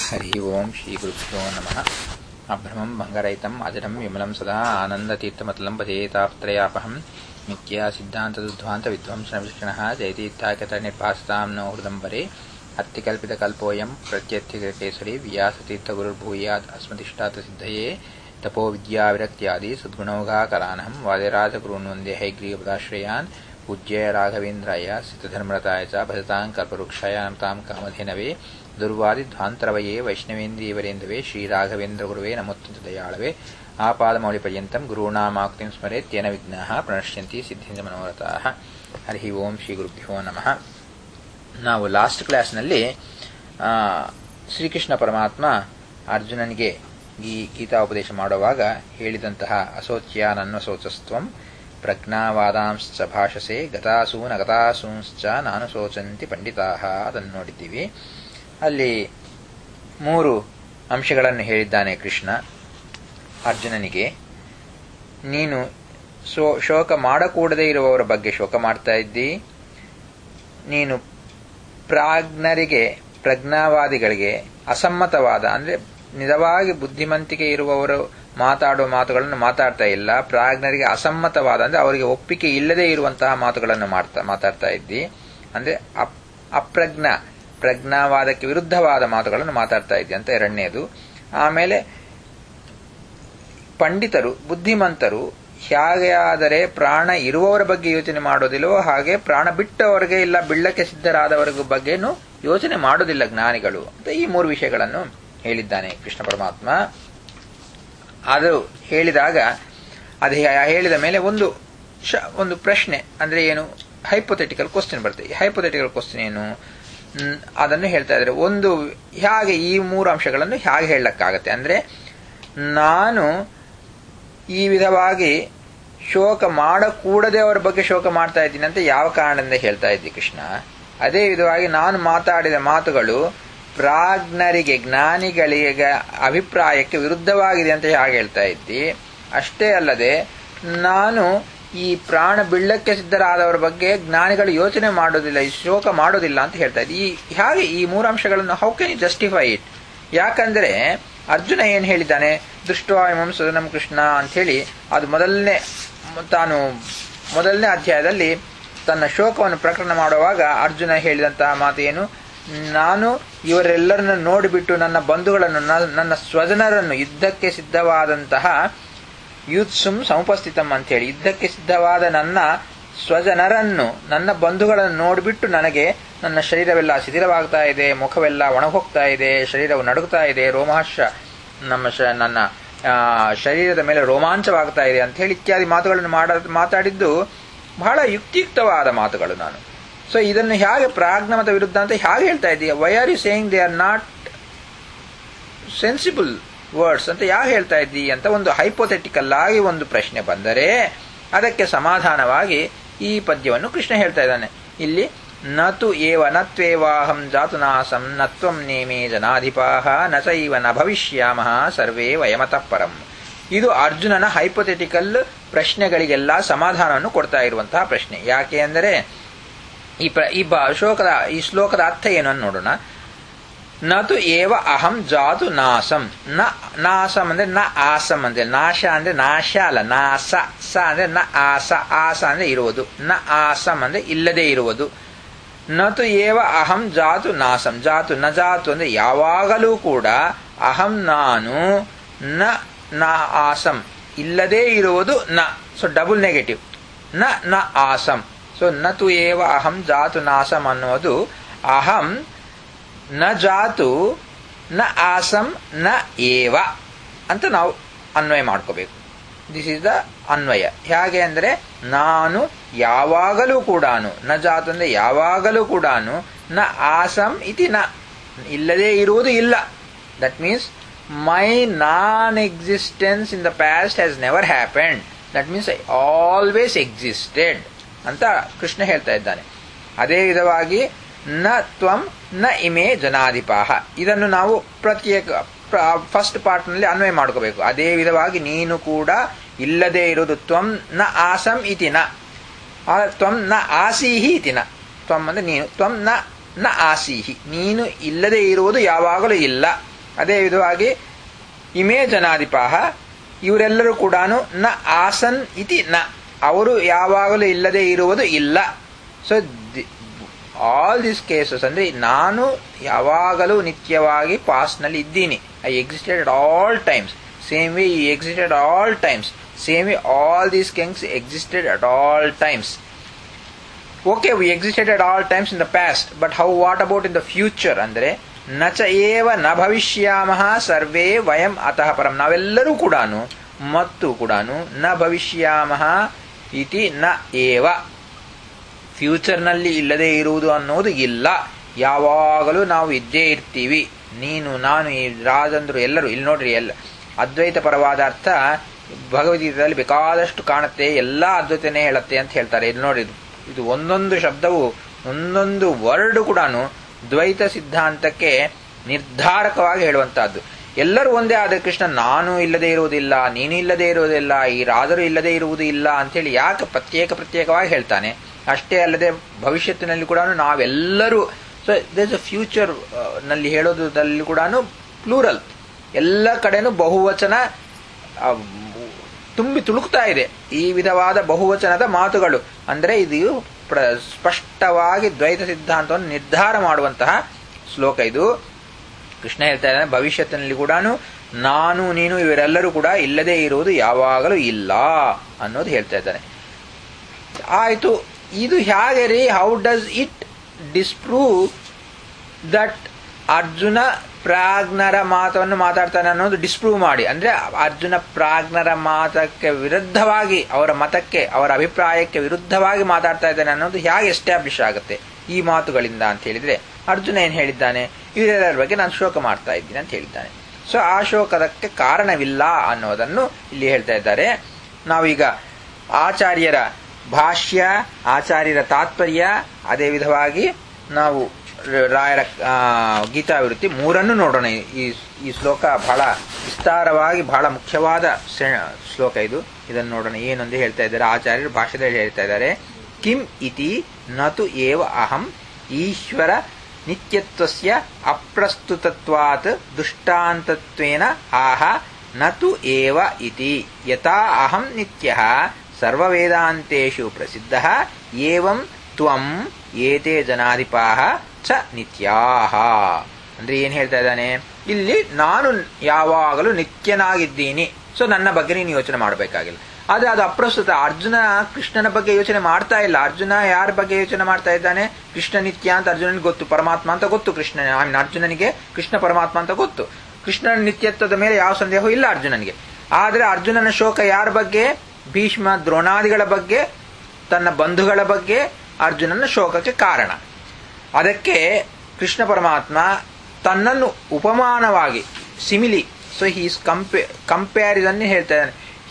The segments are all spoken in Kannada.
हरि ओं श्रीगुरुभ्यो नमः अभ्रमं भङ्गरहितम् अजडं विमलं सदा आनन्दतीर्थमतलं भजेताप्त्रयापहं मिथ्या सिद्धान्तदुध्वान्तविध्वंसनविष्णः जयतीर्थाकतनिर्भासतां नो हृदम्बरे अत्तिकल्पितकल्पोऽयं प्रत्यर्थिकेसरी व्यासतीर्थगुरुर्भूयात् अस्मदिष्टातसिद्धये तपो विद्याविरक्त्यादि सद्गुणौघाकरानहं वादिराजगुरून् वन्दे हैग्रीवदाश्रयान् पूज्य राघवेन्द्राय सिद्धधर्मरताय च भजतां कल्पवृक्षाय नमतां कामधेनवे ದುರ್ವಾದಿಧ್ವಾಂತರವಯೇ ವೈಷ್ಣವೇಂದ್ರಿಯವರೇಂದವೇ ಶ್ರೀರಾಘವೇಂದ್ರಗುರುವೇ ನಮೋತ್ತಂತ ದಯಾಳವೇ ಆಪಾದಮೌಳಿಪರ್ಯಂತಂ ಗುರುಣಾಮಾಕ್ತಿಂ ಸ್ಮರೇತ್ಯೇನ ವಿಘ್ನಾಃ ಪ್ರಣಶ್ಯಂತಿ ಸಿದ್ಧೇಂದ್ರ ಮನೋರಥಾಃ ಹರಿ ಓಂ ಶ್ರೀ ಗುರುಭ್ಯೋ ನಮಃ ನಾವು ಲಾಸ್ಟ್ ಕ್ಲಾಸ್ನಲ್ಲಿ ಶ್ರೀಕೃಷ್ಣ ಪರಮಾತ್ಮ ಅರ್ಜುನನಿಗೆ ಈ ಗೀತಾಪದೇಶ ಮಾಡುವಾಗ ಹೇಳಿದಂತಹ ಅಸೋಚ್ಯಾನನ್ವಸೋಚಸ್ತ್ವಂ ಪ್ರಜ್ಞಾವಾದಾಂಶ್ಚ ಭಾಷಸೆ ಗತಾಸೂನ ಗತಾಸೂಂಶ್ಚ ನಾನು ಶೋಚಂತಿ ಪಂಡಿತಾಹ ಅದನ್ನು ನೋಡಿದ್ದೀವಿ ಅಲ್ಲಿ ಮೂರು ಅಂಶಗಳನ್ನು ಹೇಳಿದ್ದಾನೆ ಕೃಷ್ಣ ಅರ್ಜುನನಿಗೆ ನೀನು ಶೋ ಶೋಕ ಮಾಡಕೂಡದೇ ಇರುವವರ ಬಗ್ಗೆ ಶೋಕ ಮಾಡ್ತಾ ಇದ್ದಿ ನೀನು ಪ್ರಾಜ್ಞರಿಗೆ ಪ್ರಜ್ಞಾವಾದಿಗಳಿಗೆ ಅಸಮ್ಮತವಾದ ಅಂದರೆ ನಿಜವಾಗಿ ಬುದ್ಧಿಮಂತಿಕೆ ಇರುವವರು ಮಾತಾಡುವ ಮಾತುಗಳನ್ನು ಮಾತಾಡ್ತಾ ಇಲ್ಲ ಪ್ರಾಜ್ಞರಿಗೆ ಅಸಮ್ಮತವಾದ ಅಂದರೆ ಅವರಿಗೆ ಒಪ್ಪಿಗೆ ಇಲ್ಲದೆ ಇರುವಂತಹ ಮಾತುಗಳನ್ನು ಮಾಡ್ತಾ ಮಾತಾಡ್ತಾ ಇದ್ದಿ ಅಂದರೆ ಅಪ್ರಜ್ಞ ಪ್ರಜ್ಞಾವಾದಕ್ಕೆ ವಿರುದ್ಧವಾದ ಮಾತುಗಳನ್ನು ಮಾತಾಡ್ತಾ ಇದ್ದೆ ಅಂತ ಎರಡನೇದು ಆಮೇಲೆ ಪಂಡಿತರು ಬುದ್ಧಿಮಂತರು ಹೇಗೆ ಆದರೆ ಪ್ರಾಣ ಇರುವವರ ಬಗ್ಗೆ ಯೋಚನೆ ಮಾಡೋದಿಲ್ಲವೋ ಹಾಗೆ ಪ್ರಾಣ ಬಿಟ್ಟವರಿಗೆ ಇಲ್ಲ ಬಿಳ್ಳಕ್ಕೆ ಸಿದ್ಧರಾದವರಿಗೂ ಬಗ್ಗೆನೂ ಯೋಚನೆ ಮಾಡೋದಿಲ್ಲ ಜ್ಞಾನಿಗಳು ಅಂತ ಈ ಮೂರು ವಿಷಯಗಳನ್ನು ಹೇಳಿದ್ದಾನೆ ಕೃಷ್ಣ ಪರಮಾತ್ಮ ಅದು ಹೇಳಿದಾಗ ಅದು ಹೇಳಿದ ಮೇಲೆ ಒಂದು ಒಂದು ಪ್ರಶ್ನೆ ಅಂದ್ರೆ ಏನು ಹೈಪೊಥೆಟಿಕಲ್ ಕ್ವಶನ್ ಬರುತ್ತೆ ಈ ಹೈಪೊಥೆಟಿಕಲ್ ಕ್ವಶನ್ ಏನು ಅದನ್ನು ಹೇಳ್ತಾ ಇದ್ದಾರೆ ಒಂದು ಹೇಗೆ ಈ ಮೂರು ಅಂಶಗಳನ್ನು ಹೇಗೆ ಹೇಳಕ್ಕಾಗತ್ತೆ ಅಂದ್ರೆ ನಾನು ಈ ವಿಧವಾಗಿ ಶೋಕ ಮಾಡಕೂಡದೆ ಅವರ ಬಗ್ಗೆ ಶೋಕ ಮಾಡ್ತಾ ಇದ್ದೀನಿ ಅಂತ ಯಾವ ಕಾರಣದಿಂದ ಹೇಳ್ತಾ ಇದ್ದಿ ಕೃಷ್ಣ ಅದೇ ವಿಧವಾಗಿ ನಾನು ಮಾತಾಡಿದ ಮಾತುಗಳು ಪ್ರಾಜ್ಞರಿಗೆ ಜ್ಞಾನಿಗಳಿಗೆ ಅಭಿಪ್ರಾಯಕ್ಕೆ ವಿರುದ್ಧವಾಗಿದೆ ಅಂತ ಹೇಗೆ ಹೇಳ್ತಾ ಇದ್ದಿ ಅಷ್ಟೇ ಅಲ್ಲದೆ ನಾನು ಈ ಪ್ರಾಣ ಬಿಳ್ಳಕ್ಕೆ ಸಿದ್ಧರಾದವರ ಬಗ್ಗೆ ಜ್ಞಾನಿಗಳು ಯೋಚನೆ ಮಾಡೋದಿಲ್ಲ ಈ ಶೋಕ ಮಾಡೋದಿಲ್ಲ ಅಂತ ಹೇಳ್ತಾ ಇದ್ದಿ ಈ ಹಾಗೆ ಈ ಮೂರು ಅಂಶಗಳನ್ನು how can you justify it ಯಾಕಂದ್ರೆ ಅರ್ಜುನ ಏನ್ ಹೇಳಿದ್ದಾನೆ ದೃಷ್ಟವಾಯಮಂ ಸುಧನಂ ಕೃಷ್ಣ ಅಂತ ಹೇಳಿ ಅದು ಮೊದಲನೇ ತಾನು ಮೊದಲನೇ ಅಧ್ಯಾಯದಲ್ಲಿ ತನ್ನ ಶೋಕವನ್ನು ಪ್ರಕರಣ ಮಾಡುವಾಗ ಅರ್ಜುನ ಹೇಳಿದಂತಹ ಮಾತು ಏನು ನಾನು ಇವರೆಲ್ಲರನ್ನು ನೋಡಿಬಿಟ್ಟು ನನ್ನ ಬಂಧುಗಳನ್ನು ನನ್ನ ಸ್ವಜನರನ್ನು ಯುದ್ಧಕ್ಕೆ ಸಿದ್ಧವಾದಂತಹ ಯೂತ್ಸುಂ ಸಮುಪಸ್ಥಿತಂ ಅಂತೇಳಿ ಯುದ್ಧಕ್ಕೆ ಸಿದ್ಧವಾದ ನನ್ನ ಸ್ವಜನರನ್ನು ನನ್ನ ಬಂಧುಗಳನ್ನು ನೋಡಿಬಿಟ್ಟು ನನಗೆ ನನ್ನ ಶರೀರವೆಲ್ಲ ಶಿಥಿಲವಾಗ್ತಾ ಇದೆ ಮುಖವೆಲ್ಲ ಒಣಗೋಗ್ತಾ ಇದೆ ಶರೀರವು ನಡುಗ್ತಾ ಇದೆ ರೋಮಹರ್ಷ ನಮ್ಮ ನನ್ನ ಶರೀರದ ಮೇಲೆ ರೋಮಾಂಚವಾಗ್ತಾ ಇದೆ ಅಂತ ಹೇಳಿ ಇತ್ಯಾದಿ ಮಾತುಗಳನ್ನು ಮಾಡ ಮಾತಾಡಿದ್ದು ಬಹಳ ಯುಕ್ತಿಯುಕ್ತವಾದ ಮಾತುಗಳು ನಾನು ಸೊ ಇದನ್ನು ಹೇಗೆ ಪ್ರಾಜ್ಞಮತ ವಿರುದ್ಧ ಅಂತ ಹೇಗೆ ಹೇಳ್ತಾ ಇದ್ದೀಯ why are you saying they are not sensible words ಅಂತ ಯಾಕೆ ಹೇಳ್ತಾ ಇದ್ದಿ ಅಂತ ಒಂದು ಹೈಪೋಥೆಟಿಕಲ್ ಆಗಿ ಒಂದು ಪ್ರಶ್ನೆ ಬಂದರೆ ಅದಕ್ಕೆ ಸಮಾಧಾನವಾಗಿ ಈ ಪದ್ಯವನ್ನು ಕೃಷ್ಣ ಹೇಳ್ತಾ ಇದ್ದಾನೆ ಇಲ್ಲಿ ನತು ಏವ ನತ್ವೇವಾಹಂ ಜಾತುನಾಸಂ ನತ್ವಂ ನೇಮೇ ಜನಾಧಿಪಾಹ ನ ಚೈವ ನ ಭವಿಷ್ಯಾಮಃ ಸರ್ವೇ ವಯಮತಃ ಪರಂ ಇದು ಅರ್ಜುನನ ಹೈಪೊಥೆಟಿಕಲ್ ಪ್ರಶ್ನೆಗಳಿಗೆಲ್ಲ ಸಮಾಧಾನವನ್ನು ಕೊಡ್ತಾ ಇರುವಂತಹ ಪ್ರಶ್ನೆ ಯಾಕೆ ಅಂದರೆ ಈ ಪ್ರ ಈ ಶ್ಲೋಕದ ಈ ಶ್ಲೋಕದ ಅರ್ಥ ಏನು ಅಂತ ನೋಡೋಣ ನತು ಏವ ಅಹಂ ಜಾತು ನಾಸಂ ನ ನಾಸಂ ಅಂದ್ರೆ ನ ಆಸಂ ಅಂದ್ರೆ ನಾಶ ಅಂದ್ರೆ ನಾಶ ಅಲ್ಲ ನಾಸ ಸ ಅಂದ್ರೆ ನ ಆಸ ಆಸ ಅಂದ್ರೆ ಇರುವುದು ನ ಆಸಂ ಅಂದ್ರೆ ಇಲ್ಲದೆ ಇರುವುದು ನತು ಏವ ಅಹಂ ಜಾತು ನಾಸಂ ಜಾತು ನ ಜಾತು ಅಂದ್ರೆ ಯಾವಾಗಲೂ ಕೂಡ ಅಹಂ ನಾನು ನ ನ ಆಸಂ ಇಲ್ಲದೇ ಇರುವುದು ನ ಸೊ ಡಬಲ್ ನೆಗೆಟಿವ್ ನ ನ ಆಸಂ ಸೊ ನತು ಏವ ಅಹಂ ಜಾತು ನಾಸಂ ಅನ್ನುವುದು ಅಹಂ ನ ಜಾತು ನ ಆಸಂ ನ ಏವ ಅಂತ ನಾವು ಅನ್ವಯ ಮಾಡ್ಕೋಬೇಕು ದಿಸ್ ಇಸ್ ದ ಅನ್ವಯ ಹೇಗೆ ಅಂದರೆ ನಾನು ಯಾವಾಗಲೂ ಕೂಡ ನ ಜಾತು ಅಂದರೆ ಯಾವಾಗಲೂ ಕೂಡ ನ ಆಸಂ ಇತಿ ನ ಇಲ್ಲದೇ ಇರುವುದು ಇಲ್ಲ that means my non existence in the past has never happened that means I always existed ಅಂತ ಕೃಷ್ಣ ಹೇಳ್ತಾ ಇದ್ದಾನೆ ಅದೇ ವಿಧವಾಗಿ ನ ತ್ವಂ ನ ಇಮೆ ಜನಾಧಿಪಾಹ ಇದನ್ನು ನಾವು ಪ್ರತ್ಯೇಕ ಫಸ್ಟ್ ಪಾರ್ಟ್ನಲ್ಲಿ ಅನ್ವಯ ಮಾಡ್ಕೋಬೇಕು ಅದೇ ವಿಧವಾಗಿ ನೀನು ಕೂಡ ಇಲ್ಲದೆ ಇರುವುದು ತ್ವಂ ನ ಆಸಂ ಇತಿ ನ ತ್ವಂ ನ ಆಸೀಹಿ ಇತಿ ನ ತ್ವಂ ಅಂದ್ರೆ ನೀನು ತ್ವಂ ನ ನ ಆಸೀಹಿ ನೀನು ಇಲ್ಲದೆ ಇರುವುದು ಯಾವಾಗಲೂ ಇಲ್ಲ ಅದೇ ವಿಧವಾಗಿ ಇಮೇ ಜನಾಧಿಪಾಹ ಇವರೆಲ್ಲರೂ ಕೂಡ ನ ಆಸನ್ ಇತಿ ನ ಅವರು ಯಾವಾಗಲೂ ಇಲ್ಲದೆ ಇರುವುದು ಇಲ್ಲ ಸೊ ಆಲ್ ದಿಸ್ ಕೇಸಸ್ ಅಂದ್ರೆ ನಾನು ಯಾವಾಗಲೂ ನಿತ್ಯವಾಗಿ ಪಾಸ್ಟ್ನಲ್ಲಿ ಇದ್ದೀನಿ I existed at all times same way you existed all times same way all these kings existed at all times okay we existed at all times in the past but how what about in the future ಅಂದ್ರೆ ನಚ ಏವ ನ ಭವಿಷ್ಯಾಮಃ ಸರ್ವೇ ವಯಂ ಅತಃ ಪರಂ ನಾವೆಲ್ಲರೂ ಕೂಡ ಮತ್ತು ಕೂಡ ನ ಭವಿಷ್ಯಾಮಃ ಇತಿ ನ ಏವ ಫ್ಯೂಚರ್ನಲ್ಲಿ ಇಲ್ಲದೆ ಇರುವುದು ಅನ್ನೋದು ಇಲ್ಲ ಯಾವಾಗಲೂ ನಾವು ಇದ್ದೇ ಇರ್ತೀವಿ ನೀನು ನಾನು ಈ ರಾಜಂದ್ರು ಎಲ್ಲರೂ ಇಲ್ಲಿ ನೋಡ್ರಿ ಎಲ್ಲ ಅದ್ವೈತ ಪರವಾದ ಅರ್ಥ ಭಗವದ್ಗೀತೆಯಲ್ಲಿ ಬೇಕಾದಷ್ಟು ಕಾಣುತ್ತೆ ಎಲ್ಲ ಅದ್ವೈತನೇ ಹೇಳುತ್ತೆ ಅಂತ ಹೇಳ್ತಾರೆ ಇಲ್ಲಿ ನೋಡಿ ಇದು ಒಂದೊಂದು ಶಬ್ದವು ಒಂದೊಂದು ವರ್ಡ್ ಕೂಡ ದ್ವೈತ ಸಿದ್ಧಾಂತಕ್ಕೆ ನಿರ್ಧಾರಕವಾಗಿ ಹೇಳುವಂತಹದ್ದು ಎಲ್ಲರೂ ಒಂದೇ ಆದರೆ ಕೃಷ್ಣ ನಾನು ಇಲ್ಲದೆ ಇರುವುದಿಲ್ಲ ನೀನು ಇಲ್ಲದೆ ಇರುವುದಿಲ್ಲ ಈ ರಾಜರು ಇಲ್ಲದೆ ಇರುವುದು ಇಲ್ಲ ಅಂತೇಳಿ ಯಾಕೆ ಪ್ರತ್ಯೇಕ ಪ್ರತ್ಯೇಕವಾಗಿ ಹೇಳ್ತಾನೆ ಅಷ್ಟೇ ಅಲ್ಲದೆ ಭವಿಷ್ಯತ್ತಿನಲ್ಲಿ ಕೂಡ ನಾವೆಲ್ಲರೂ ಸೊ ದೇಸ್ ಅ ಫ್ಯೂಚರ್ ನಲ್ಲಿ ಹೇಳೋದ್ರಲ್ಲಿ ಕೂಡ ಪ್ಲೂರಲ್ ಎಲ್ಲ ಕಡೆನೂ ಬಹುವಚನ ತುಂಬಿ ತುಳುಕ್ತಾ ಇದೆ ಈ ವಿಧವಾದ ಬಹುವಚನದ ಮಾತುಗಳು ಅಂದರೆ ಇದು ಸ್ಪಷ್ಟವಾಗಿ ದ್ವೈತ ಸಿದ್ಧಾಂತವನ್ನು ನಿರ್ಧಾರ ಮಾಡುವಂತಹ ಶ್ಲೋಕ ಇದು ಕೃಷ್ಣ ಹೇಳ್ತಾ ಇದ್ದಾನೆ ಭವಿಷ್ಯತ್ತಿನಲ್ಲಿ ಕೂಡ ನಾನು ನೀನು ಇವರೆಲ್ಲರೂ ಕೂಡ ಇಲ್ಲದೆ ಇರುವುದು ಯಾವಾಗಲೂ ಇಲ್ಲ ಅನ್ನೋದು ಹೇಳ್ತಾ ಇದ್ದಾನೆ ಆಯಿತು ಇದು ಹೇಗೆ ರೀ how does it disprove that Arjuna ಪ್ರಾಜ್ಞರ ಮಾತನ್ನು ಮಾತಾಡ್ತಾನೆ ಅನ್ನೋದು ಡಿಸ್ಪ್ರೂವ್ ಮಾಡಿ ಅಂದ್ರೆ ಅರ್ಜುನ ಪ್ರಾಜ್ಞರ ಮಾತಕ್ಕೆ ವಿರುದ್ಧವಾಗಿ ಅವರ ಮತಕ್ಕೆ ಅವರ ಅಭಿಪ್ರಾಯಕ್ಕೆ ವಿರುದ್ಧವಾಗಿ ಮಾತಾಡ್ತಾ ಇದ್ದಾನೆ ಅನ್ನೋದು ಹೇಗೆ ಎಸ್ಟಾಬ್ಲಿಷ್ ಆಗುತ್ತೆ ಈ ಮಾತುಗಳಿಂದ ಅಂತ ಹೇಳಿದ್ರೆ ಅರ್ಜುನ ಏನ್ ಹೇಳಿದ್ದಾನೆ ಇವರೆಲ್ಲರ ಬಗ್ಗೆ ನಾನು ಶೋಕ ಮಾಡ್ತಾ ಇದ್ದೀನಿ ಅಂತ ಹೇಳಿದ್ದಾನೆ ಸೊ ಆ ಶೋಕದಕ್ಕೆ ಕಾರಣವಿಲ್ಲ ಅನ್ನೋದನ್ನು ಇಲ್ಲಿ ಹೇಳ್ತಾ ಇದ್ದಾರೆ ನಾವೀಗ ಆಚಾರ್ಯರ ಭಾಷ್ಯ ಆಚಾರ್ಯರ ತಾತ್ಪರ್ಯ ಅದೇ ವಿಧವಾಗಿ ನಾವು ರಾಯರ ಗೀತಾವಿವೃತ್ತಿ ಮೂರನ್ನು ನೋಡೋಣ ಈ ಈ ಶ್ಲೋಕ ಬಹಳ ವಿಸ್ತಾರವಾಗಿ ಬಹಳ ಮುಖ್ಯವಾದ ಶ್ಲೋಕ ಇದು ಇದನ್ನು ನೋಡೋಣ ಏನೊಂದು ಹೇಳ್ತಾ ಇದ್ದಾರೆ ಆಚಾರ್ಯರು ಭಾಷೆದಲ್ಲಿ ಹೇಳ್ತಾ ಇದ್ದಾರೆ ಕಿಂ ಇತಿ ನತು ಏವ ಅಹಂ ಈಶ್ವರ ನಿತ್ಯತ್ವಸ್ಯ ಅಪ್ರಸ್ತುತತ್ವಾತ್ ದುಷ್ಟಾಂತತ್ವೇನ ಆಹ ನತು ಏವ ಇತಿ ಯಥಾ ಅಹಂ ನಿತ್ಯಃ ಸರ್ವವೇದಾಂತೇಷು ಪ್ರಸಿದ್ಧಃ ಏವಂ ತ್ವಂ ಏತೆ ಜನಾಧಿಪಾಹ ಚ ನಿತ್ಯಾಹ ಅಂದ್ರೆ ಏನ್ ಹೇಳ್ತಾ ಇದ್ದಾನೆ ಇಲ್ಲಿ ನಾನು ಯಾವಾಗಲೂ ನಿತ್ಯನಾಗಿದ್ದೀನಿ ಸೊ ನನ್ನ ಬಗ್ಗೆ ನೀನು ಯೋಚನೆ ಮಾಡಬೇಕಾಗಿಲ್ಲ ಆದ್ರೆ ಅದು ಅಪ್ರಸ್ತುತ ಅರ್ಜುನ ಕೃಷ್ಣನ ಬಗ್ಗೆ ಯೋಚನೆ ಮಾಡ್ತಾ ಇಲ್ಲ ಅರ್ಜುನ ಯಾರ ಬಗ್ಗೆ ಯೋಚನೆ ಮಾಡ್ತಾ ಇದ್ದಾನೆ ಕೃಷ್ಣ ನಿತ್ಯ ಅಂತ ಅರ್ಜುನನಿಗೆ ಗೊತ್ತು ಪರಮಾತ್ಮ ಅಂತ ಗೊತ್ತು ಕೃಷ್ಣ ಐ ಮೀನ್ ಅರ್ಜುನನಿಗೆ ಕೃಷ್ಣ ಪರಮಾತ್ಮ ಅಂತ ಗೊತ್ತು ಕೃಷ್ಣನ ನಿತ್ಯತ್ವದ ಮೇಲೆ ಯಾವ ಸಂದೇಹವೂ ಇಲ್ಲ ಅರ್ಜುನನಿಗೆ ಆದ್ರೆ ಅರ್ಜುನನ ಶೋಕ ಯಾರ ಬಗ್ಗೆ ಭೀಷ್ಮ ದ್ರೋಣಾದಿಗಳ ಬಗ್ಗೆ ತನ್ನ ಬಂಧುಗಳ ಬಗ್ಗೆ ಅರ್ಜುನನ ಶೋಕಕ್ಕೆ ಕಾರಣ ಅದಕ್ಕೆ ಕೃಷ್ಣ ಪರಮಾತ್ಮ ತನ್ನನ್ನು ಉಪಮಾನವಾಗಿ simile so he's compare comparison ಹೇಳ್ತಾ ಇದ್ದಾನೆ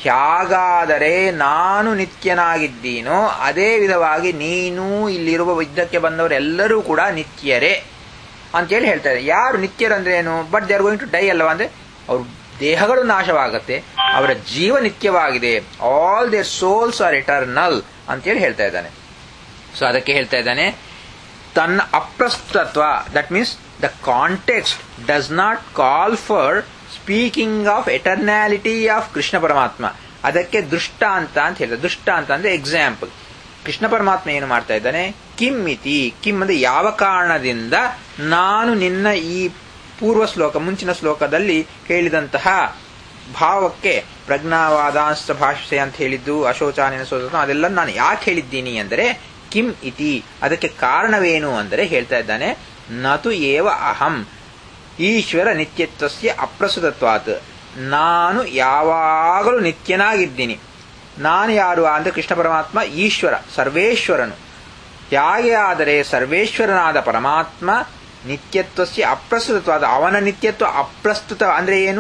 ಹೇಗಾದರೆ ನಾನು ನಿತ್ಯನಾಗಿದ್ದೀನೋ ಅದೇ ವಿಧವಾಗಿ ನೀನು ಇಲ್ಲಿರುವ ಯುದ್ಧಕ್ಕೆ ಬಂದವರೆಲ್ಲರೂ ಕೂಡ ನಿತ್ಯರೇ ಅಂತೇಳಿ ಹೇಳ್ತಾ ಇದ್ದಾರೆ ಯಾರು ನಿತ್ಯರಂದ್ರೆ ಏನು but they are going to die ಅಲ್ಲವಾ ಅಂದ್ರೆ ಅವ್ರ ದೇಹಗಳು ನಾಶವಾಗುತ್ತೆ ಅವರ ಜೀವ ನಿತ್ಯವಾಗಿದೆ all their souls are eternal ಅಂತೇಳಿ ಹೇಳ್ತಾ ಇದ್ದಾನೆ ಸೊ ಅದಕ್ಕೆ ಹೇಳ್ತಾ ಇದ್ದಾನೆ ತನ್ನ ಅಪ್ರಸ್ತತ್ವ that means the context does not call for speaking of eternality of Krishna ಪರಮಾತ್ಮ ಅದಕ್ಕೆ ದೃಷ್ಟಾಂತ ಅಂತ ಹೇಳಿದ ದೃಷ್ಟಾಂತ ಅಂದ್ರೆ ಎಕ್ಸಾಂಪಲ್ ಕೃಷ್ಣ ಪರಮಾತ್ಮ ಏನು ಮಾಡ್ತಾ ಇದ್ದಾನೆ ಕಿಮ್ ಇತಿ ಕಿಮ್ ಅಂದ್ರೆ ಯಾವ ಕಾರಣದಿಂದ ನಾನು ನಿನ್ನ ಈ ಪೂರ್ವ ಶ್ಲೋಕ ಮುಂಚಿನ ಶ್ಲೋಕದಲ್ಲಿ ಹೇಳಿದಂತಹ ಭಾವಕ್ಕೆ ಪ್ರಜ್ಞಾವಾದಾಂಶ ಭಾಷೆ ಅಂತ ಹೇಳಿದ್ದು ಅಶೋಚಾನಿನ ಸೋಚ ಅದೆಲ್ಲ ನಾನು ಯಾಕೆ ಹೇಳಿದ್ದೀನಿ ಅಂದರೆ ಕಿಮ್ ಇತಿ ಅದಕ್ಕೆ ಕಾರಣವೇನು ಅಂದರೆ ಹೇಳ್ತಾ ಇದ್ದಾನೆ ನತು ಏವ ಅಹಂ ಈಶ್ವರ ನಿತ್ಯತ್ವಸ್ಯ ಅಪ್ರಸುತತ್ವಾತ್ ನಾನು ಯಾವಾಗಲೂ ನಿತ್ಯನಾಗಿದ್ದೀನಿ ನಾನು ಯಾರು ಅಂದ್ರೆ ಕೃಷ್ಣ ಪರಮಾತ್ಮ ಈಶ್ವರ ಸರ್ವೇಶ್ವರನು ಹೇಗೆ ಆದರೆ ಸರ್ವೇಶ್ವರನಾದ ಪರಮಾತ್ಮ ನಿತ್ಯತ್ವಸ್ಯ ಅಪ್ರಸ್ತುತವಾದ ಅವನ ನಿತ್ಯತ್ವ ಅಪ್ರಸ್ತುತ ಅಂದ್ರೆ ಏನು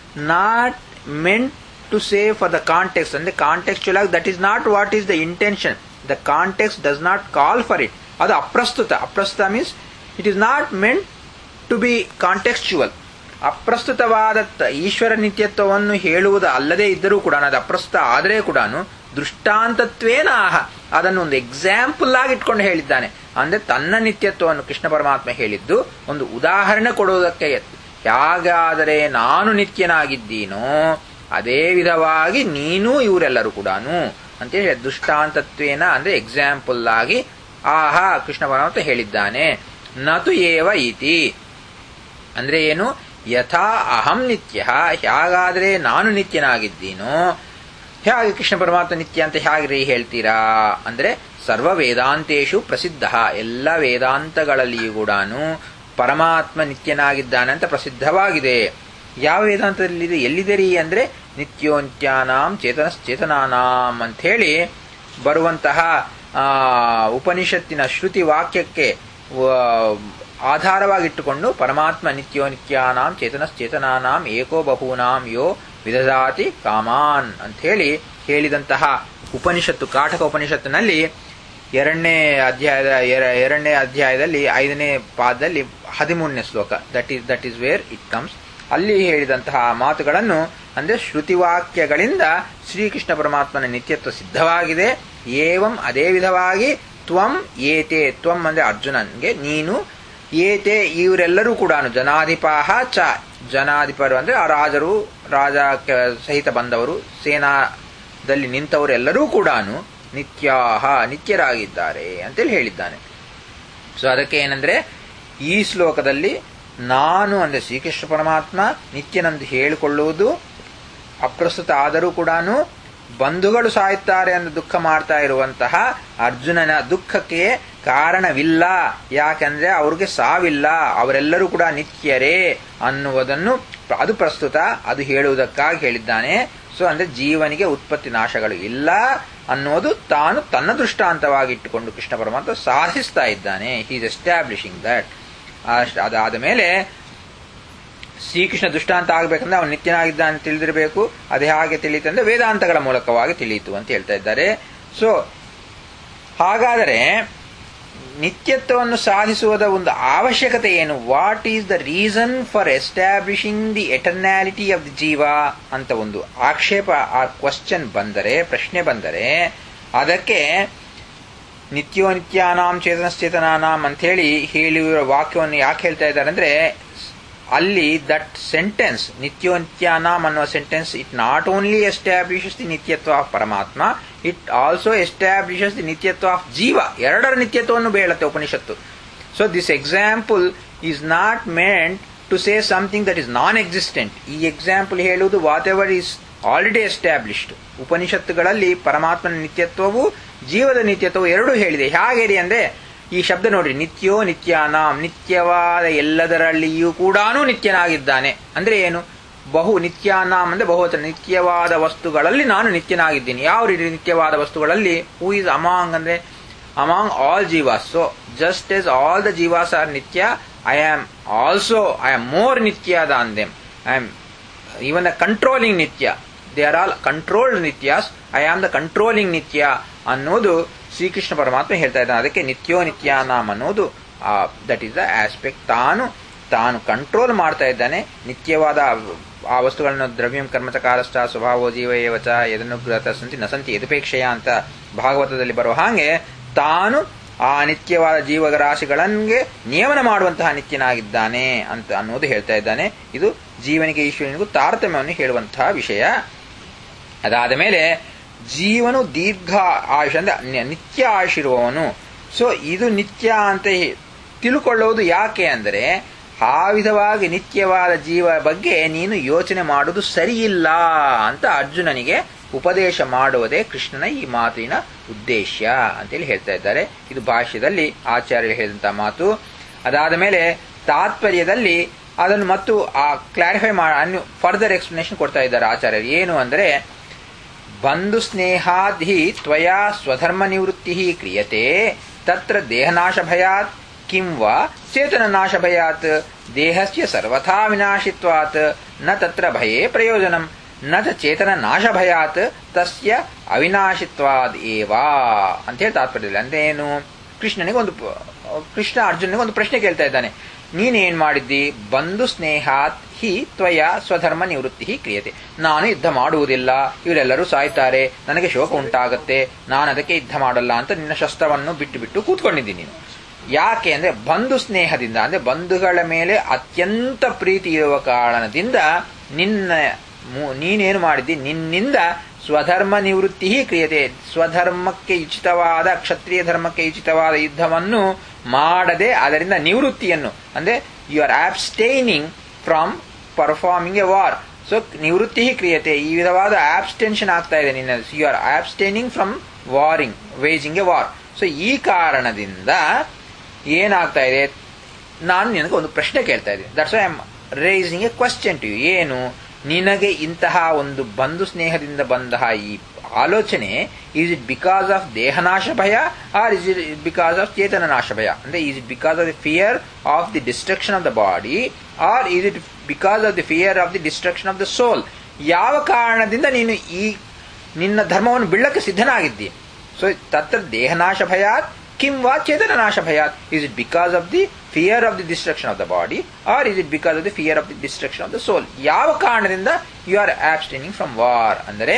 not meant to say for the context ಅಂದ್ರೆ ಕಾಂಟೆಕ್ಚುಯಲ್ ಆಗಿ that is not what is the intention the context does not call for it ಅದು ಅಪ್ರಸ್ತುತ ಅಪ್ರಸ್ತುತ means it is not meant to be contextual ಅಪ್ರಸ್ತುತವಾದ ಈಶ್ವರ ನಿತ್ಯತ್ವವನ್ನು ಹೇಳುವುದು ಅಲ್ಲದೆ ಇದ್ದರೂ ಕೂಡ ಅದು ಅಪ್ರಸ್ತುತ ಆದರೆ ಕೂಡ ದೃಷ್ಟಾಂತತ್ವೇನ ಆಹ ಅದನ್ನು ಒಂದು ಎಕ್ಸಾಂಪಲ್ ಆಗಿ ಇಟ್ಕೊಂಡು ಹೇಳಿದ್ದಾನೆ ಅಂದ್ರೆ ತನ್ನ ನಿತ್ಯತ್ವವನ್ನು ಕೃಷ್ಣ ಪರಮಾತ್ಮ ಹೇಳಿದ್ದು ಒಂದು ಉದಾಹರಣೆ ಕೊಡುವುದಕ್ಕೆ ಹೇಗಾದರೆ ನಾನು ನಿತ್ಯನಾಗಿದ್ದೀನೋ ಅದೇ ವಿಧವಾಗಿ ನೀನು ಇವರೆಲ್ಲರೂ ಕೂಡ ಅಂತೇಳಿ ದೃಷ್ಟಾಂತತ್ವೇನ ಅಂದ್ರೆ ಎಕ್ಸಾಂಪಲ್ ಆಗಿ ಆಹಾ ಕೃಷ್ಣ ಪರಮಾತ್ಮ ಹೇಳಿದ್ದಾನೆ ನತು ಏವ ಇತಿ ಅಂದ್ರೆ ಏನು ಯಥಾ ಅಹಂ ನಿತ್ಯ ಹೇಗಾದ್ರೆ ನಾನು ನಿತ್ಯನಾಗಿದ್ದೀನೋ ಹೇಗೆ ಕೃಷ್ಣ ಪರಮಾತ್ಮ ನಿತ್ಯ ಅಂತ ಹೇಗ್ರಿ ಹೇಳ್ತೀರಾ ಅಂದ್ರೆ ಸರ್ವ ವೇದಾಂತೇಶು ಪ್ರಸಿದ್ಧ ಎಲ್ಲ ವೇದಾಂತಗಳಲ್ಲಿಯೂ ಕೂಡ ಪರಮಾತ್ಮ ನಿತ್ಯನಾಗಿದ್ದಾನೆ ಅಂತ ಪ್ರಸಿದ್ಧವಾಗಿದೆ ಯಾವ ವೇದಾಂತದಲ್ಲಿದೆ ಎಲ್ಲಿದೆ ಅಂದ್ರೆ ನಿತ್ಯೋಂತ್ಯಾನಾಂ ಚೇತನ ಚೇತನಾನಾಂ ಅಂತ ಹೇಳಿ ಬರುವಂತಹ ಆ ಉಪನಿಷತ್ತಿನ ಶ್ರುತಿ ವಾಕ್ಯಕ್ಕೆ ಆಧಾರವಾಗಿಟ್ಟುಕೊಂಡು ಪರಮಾತ್ಮ ನಿತ್ಯೋ ನಿತ್ಯಾನಾಂ ಚೇತನಶ್ಚೇತನಾನಾಂ ಏಕೋ ಬಹೂನಾಂ ಯೋ ವಿದದಾತಿ ಕಾಮಾನ್ ಅಂತ ಹೇಳಿ ಹೇಳಿದಂತಹ ಉಪನಿಷತ್ತು ಕಾಟಕ ಉಪನಿಷತ್ತಿನಲ್ಲಿ ಎರಡನೇ ಅಧ್ಯಾಯದ ಎರಡನೇ ಅಧ್ಯಾಯದಲ್ಲಿ ಐದನೇ ಪಾದದಲ್ಲಿ ಹದಿಮೂರನೇ ಶ್ಲೋಕ that is that is where it comes ಅಲ್ಲಿ ಹೇಳಿದಂತಹ ಮಾತುಗಳನ್ನು ಅಂದ್ರೆ ಶ್ರುತಿವಾಕ್ಯಗಳಿಂದ ಶ್ರೀಕೃಷ್ಣ ಪರಮಾತ್ಮನ ನಿತ್ಯತ್ವ ಸಿದ್ಧವಾಗಿದೆ ಏವಂ ಅದೇ ವಿಧವಾಗಿ ತ್ವಂ ಏತೆ ತ್ವಂ ಅಂದ್ರೆ ಅರ್ಜುನನ್ಗೆ ನೀನು ಏತೆ ಇವರೆಲ್ಲರೂ ಕೂಡ ಜನಾಧಿಪಾಹ ಚ ಜನಾಧಿಪರು ಅಂದ್ರೆ ಆ ರಾಜರು ರಾಜ ಸಹಿತ ಬಂದವರು ಸೇನಾದಲ್ಲಿ ನಿಂತವರೆಲ್ಲರೂ ಕೂಡ ನಿತ್ಯಾಹ ನಿತ್ಯರಾಗಿದ್ದಾರೆ ಅಂತೇಳಿ ಹೇಳಿದ್ದಾನೆ ಸೊ ಅದಕ್ಕೆ ಏನಂದ್ರೆ ಈ ಶ್ಲೋಕದಲ್ಲಿ ನಾನು ಅಂದ್ರೆ ಶ್ರೀಕೃಷ್ಣ ಪರಮಾತ್ಮ ನಿತ್ಯನಂದು ಹೇಳಿಕೊಳ್ಳುವುದು ಅಪ್ರಸ್ತುತ ಆದರೂ ಕೂಡ ಬಂಧುಗಳು ಸಾಯುತ್ತಾರೆ ಎಂದು ದುಃಖ ಮಾಡ್ತಾ ಇರುವಂತಹ ಅರ್ಜುನನ ದುಃಖಕ್ಕೆ ಕಾರಣವಿಲ್ಲ ಯಾಕಂದ್ರೆ ಅವ್ರಿಗೆ ಸಾವಿಲ್ಲ ಅವರೆಲ್ಲರೂ ಕೂಡ ನಿತ್ಯರೇ ಅನ್ನುವುದನ್ನು ಅದು ಪ್ರಸ್ತುತ ಅದು ಹೇಳುವುದಕ್ಕಾಗಿ ಹೇಳಿದ್ದಾನೆ ಸೊ ಅಂದ್ರೆ ಜೀವನಿಗೆ ಉತ್ಪತ್ತಿ ನಾಶಗಳು ಇಲ್ಲ ಅನ್ನೋದು ತಾನು ತನ್ನ ದೃಷ್ಟಾಂತವಾಗಿ ಇಟ್ಟುಕೊಂಡು ಕೃಷ್ಣ ಪರಮಾತ್ಮ ಸಾಧಿಸ್ತಾ ಇದ್ದಾನೆ ಹೀಸ್ ಎಸ್ಟಾಬ್ಲಿಷಿಂಗ್ ದಟ್ ಅದಾದ ಮೇಲೆ ಶ್ರೀಕೃಷ್ಣ ದುಷ್ಟಾಂತ ಆಗಬೇಕಂದ್ರೆ ಅವನು ನಿತ್ಯನಾಗಿದ್ದಾನೆ ತಿಳಿದಿರಬೇಕು ಅದೇ ಹಾಗೆ ತಿಳಿಯುತ್ತಂದ್ರೆ ವೇದಾಂತಗಳ ಮೂಲಕವಾಗಿ ತಿಳಿಯಿತು ಅಂತ ಹೇಳ್ತಾ ಇದ್ದಾರೆ ಸೊ ಹಾಗಾದರೆ ನಿತ್ಯತ್ವವನ್ನು ಸಾಧಿಸುವುದ ಒಂದು ಅವಶ್ಯಕತೆ ಏನು what is the reason for establishing the eternality of the ಜೀವ ಅಂತ ಒಂದು ಆಕ್ಷೇಪ ಆ ಕ್ವಶನ್ ಬಂದರೆ ಪ್ರಶ್ನೆ ಬಂದರೆ ಅದಕ್ಕೆ ನಿತ್ಯೋ ನಿತ್ಯಾನಾಂ ಚೇತನಶ್ಚೇತನಾನಾಂ ಅಂತ ಹೇಳಿ ಹೇಳಿರುವ ವಾಕ್ಯವನ್ನು ಯಾಕೆ ಹೇಳ್ತಾ ಇದ್ದಾರೆ ಅಂದ್ರೆ ಅಲ್ಲಿ ದಟ್ ಸೆಂಟೆನ್ಸ್ ನಿತ್ಯೋ ನಿತ್ಯಾನಾಂ ಅನ್ನುವ sentence it not only establishes the ನಿತ್ಯತ್ವ ಆಫ್ ಪರಮಾತ್ಮ ಇಟ್ ಆಲ್ಸೋ ಎಸ್ಟಾಬ್ಲಿಷಸ್ ದಿ ನಿತ್ಯತ್ವ ಆಫ್ ಜೀವ ಎರಡರ ನಿತ್ಯತ್ವವನ್ನು ಬೇಳುತ್ತೆ ಉಪನಿಷತ್ತು so this example is not meant to say something that is non existent ಈ ಎಕ್ಸಾಂಪಲ್ ಹೇಳುವುದು whatever is already established ಉಪನಿಷತ್ತುಗಳಲ್ಲಿ ಪರಮಾತ್ಮನ ನಿತ್ಯತ್ವವು ಜೀವದ ನಿತ್ಯತ್ವವು ಎರಡೂ ಹೇಳಿದೆ ಹೇಗೆ ಅಂದ್ರೆ ಈ ಶಬ್ದ ನೋಡ್ರಿ ನಿತ್ಯೋ ನಿತ್ಯಾನಾಂ ನಿತ್ಯವಾದ ಎಲ್ಲದರಲ್ಲಿಯೂ ಕೂಡ ನಿತ್ಯನಾಗಿದ್ದಾನೆ ಅಂದ್ರೆ ಏನು ಬಹು ನಿತ್ಯಾನಾಂ ಅಂದ್ರೆ ಬಹುವಚನ ನಿತ್ಯವಾದ ವಸ್ತುಗಳಲ್ಲಿ ನಾನು ನಿತ್ಯನಾಗಿದ್ದೀನಿ ಯಾವ ರೀತಿ ನಿತ್ಯವಾದ ವಸ್ತುಗಳಲ್ಲಿ ಹೂ ಇಸ್ ಅಮಾಂಗ್ ಅಂದ್ರೆ ಅಮಾಂಗ್ ಆಲ್ ಜೀವಾಸ್ so just as all the ಜೀವಾಸ್ ಆರ್ ನಿತ್ಯ I am also I am more ನಿತ್ಯ than them I am even the controlling ನಿತ್ಯ ದೇ ಆರ್ ಆಲ್ ಕಂಟ್ರೋಲ್ಡ್ ನಿತ್ಯಾಸ್ ಐ ಆಮ್ ದ ಕಂಟ್ರೋಲಿಂಗ್ ನಿತ್ಯ ಅನ್ನೋದು ಶ್ರೀಕೃಷ್ಣ ಪರಮಾತ್ಮ ಹೇಳ್ತಾ ಇದ್ದಾನೆ ಅದಕ್ಕೆ ನಿತ್ಯೋ ನಿತ್ಯಾನಾಮ್ ಅನ್ನೋದು ದಟ್ ಈಸ್ ದ ಆಸ್ಪೆಕ್ಟ್ ತಾನು ತಾನು ಕಂಟ್ರೋಲ್ ಮಾಡ್ತಾ ಇದ್ದಾನೆ ನಿತ್ಯವಾದ ಆ ವಸ್ತುಗಳನ್ನು ದ್ರವ್ಯಂ ಕರ್ಮಚಕಾರಷ್ಟ ಸ್ವಭಾವೋ ಜೀವ ಏವಚ ಎದನ್ನು ಸಂತಿ ನಸಂತಿ ಯದುಪೇಕ್ಷೆಯ ಅಂತ ಭಾಗವತದಲ್ಲಿ ಬರುವ ಹಾಗೆ ತಾನು ಆ ನಿತ್ಯವಾದ ಜೀವರಾಶಿಗಳನ್ಗೆ ನಿಯಮನ ಮಾಡುವಂತಹ ನಿತ್ಯನಾಗಿದ್ದಾನೆ ಅಂತ ಅನ್ನೋದು ಹೇಳ್ತಾ ಇದ್ದಾನೆ ಇದು ಜೀವನಿಗೆ ಈಶ್ವರನಿಗೂ ತಾರತಮ್ಯವನ್ನು ಹೇಳುವಂತಹ ವಿಷಯ ಅದಾದ ಮೇಲೆ ಜೀವನು ದೀರ್ಘ ಆಯುಷ ಅಂದ್ರೆ ನಿತ್ಯ ಆಯುಷಿರುವವನು ಸೊ ಇದು ನಿತ್ಯ ಅಂತ ತಿಳ್ಕೊಳ್ಳುವುದು ಯಾಕೆ ಅಂದರೆ ಆ ವಿಧವಾಗಿ ನಿತ್ಯವಾದ ಜೀವ ಬಗ್ಗೆ ನೀನು ಯೋಚನೆ ಮಾಡುವುದು ಸರಿಯಿಲ್ಲ ಅಂತ ಅರ್ಜುನನಿಗೆ ಉಪದೇಶ ಮಾಡುವುದೇ ಕೃಷ್ಣನ ಈ ಮಾತಿನ ಉದ್ದೇಶ ಅಂತೇಳಿ ಹೇಳ್ತಾ ಇದ್ದಾರೆ ಇದು ಭಾಷ್ಯದಲ್ಲಿ ಆಚಾರ್ಯರು ಹೇಳಿದಂತಹ ಮಾತು ಅದಾದ ಮೇಲೆ ತಾತ್ಪರ್ಯದಲ್ಲಿ ಅದನ್ನು ಮತ್ತು ಆ ಕ್ಲಾರಿಫೈ ಮಾಡಿ ಫರ್ದರ್ ಎಕ್ಸ್ಪ್ಲನೇಷನ್ ಕೊಡ್ತಾ ಇದ್ದಾರೆ ಆಚಾರ್ಯರು ಏನು ಅಂದರೆ ಬಂಧು ಸ್ನೇಹಾಧಿ ತ್ವಯಾ ಸ್ವಧರ್ಮ ನಿವೃತ್ತಿ ಕ್ರಿಯತೆ ತತ್ರ ದೇಹನಾಶ ಭಯಾತ್ ಕಿಂ ವಾ ಚೇತನ ನಾಶ ಭಯಾತ್ ದೇಹಸ್ಯ ಸರ್ವಥಾ ವಿನಾಶಿತ್ವಾತ್ ನ ತತ್ರ ಭಯೇ ಪ್ರಯೋಜನಂ ನ ಚ ಚೇತನ ನಾಶ ಭಯಾತ್ ತಸ್ಯ ಅವಿನಾಶಿತ್ವಾದ್ ಏವಾ ಅಂತ ಹೇಳಿ ತಾತ್ಪರ್ಯದಲ್ಲಿ ಅಂದ್ರೆ ಏನು ಕೃಷ್ಣನಿಗೆ ಒಂದು ಕೃಷ್ಣ ಅರ್ಜುನಿಗೆ ಒಂದು ಪ್ರಶ್ನೆ ಕೇಳ್ತಾ ಇದ್ದಾನೆ ನೀನೇನ್ ಮಾಡಿದ್ದಿ ಬಂಧು ಸ್ನೇಹಾತ್ ಹಿ ತ್ವಯ ಸ್ವಧರ್ಮ ನಿವೃತ್ತಿ ಕ್ರಿಯತೆ ನಾನು ಯುದ್ಧ ಮಾಡುವುದಿಲ್ಲ ಇವರೆಲ್ಲರೂ ಸಾಯ್ತಾರೆ ನನಗೆ ಶೋಕ ಉಂಟಾಗತ್ತೆ ನಾನು ಅದಕ್ಕೆ ಯುದ್ಧ ಮಾಡಲ್ಲ ಅಂತ ನಿನ್ನ ಶಸ್ತ್ರವನ್ನು ಬಿಟ್ಟು ಬಿಟ್ಟು ಕೂತ್ಕೊಂಡಿದ್ದೀನಿ ನೀನು ಯಾಕೆ ಅಂದ್ರೆ ಬಂಧು ಸ್ನೇಹದಿಂದ ಅಂದ್ರೆ ಬಂಧುಗಳ ಮೇಲೆ ಅತ್ಯಂತ ಪ್ರೀತಿ ಇರುವ ಕಾರಣದಿಂದ ನಿನ್ನ ಮು- ನೀನೇನು ಮಾಡಿದ್ದಿ ನಿನ್ನಿಂದ ಸ್ವಧರ್ಮ ನಿವೃತ್ತಿ ಕ್ರಿಯತೆ ಸ್ವಧರ್ಮಕ್ಕೆ ಉಚಿತವಾದ ಕ್ಷತ್ರಿಯ ಧರ್ಮಕ್ಕೆ ಉಚಿತವಾದ ಯುದ್ಧವನ್ನು ಮಾಡದೆ ಅದರಿಂದ ನಿವೃತ್ತಿಯನ್ನು ಅಂದ್ರೆ you are abstaining from performing a war so ನಿವೃತ್ತಿ ಕ್ರಿಯತೆ ಈ ವಿಧವಾದ ಆಬ್ಸ್ಟೆನ್ಷನ್ ಆಗ್ತಾ ಇದೆ ನಿನ್ನ you are abstaining from warring waging a war so ಈ ಕಾರಣದಿಂದ ಏನಾಗ್ತಾ ಇದೆ ನಾನು ನಿನಗೆ ಒಂದು ಪ್ರಶ್ನೆ ಕೇಳ್ತಾ ಇದ್ದೀನಿ that's I am raising a question to you ಏನು ನಿನಗೆ ಇಂತಹ ಒಂದು ಬಂಧು ಸ್ನೇಹದಿಂದ ಬಂತಹ ಈ ಆಲೋಚನೆ ಈಸ್ ಇಟ್ ಬಿಕಾಸ್ ಆಫ್ ದೇಹನಾಶ ಭಯ or is it because of ಚೇತನ ನಾಶ ಭಯ ಅಂದ್ರೆ is it because of the fear of the destruction of the body or is it because of the fear of the destruction of the soul ಯಾವ ಕಾರಣದಿಂದ ನೀನು ಈ ನಿನ್ನ ಧರ್ಮವನ್ನು ಬಿಡಕ್ಕೆ ಸಿದ್ಧನಾಗಿದ್ದೀಯ ಸೊ ತತ್ರ ದೇಹನಾಶ ಭಯಾತ್ ಕಿಂ ವಾ ಚೇತನ ನಾಶ ಭಯಾತ್ is it because of the fear of the destruction of the body or is it because of the fear of the destruction of the soul ಯಾವ ಕಾರಣದಿಂದ you are abstaining from war ಅಂದರೆ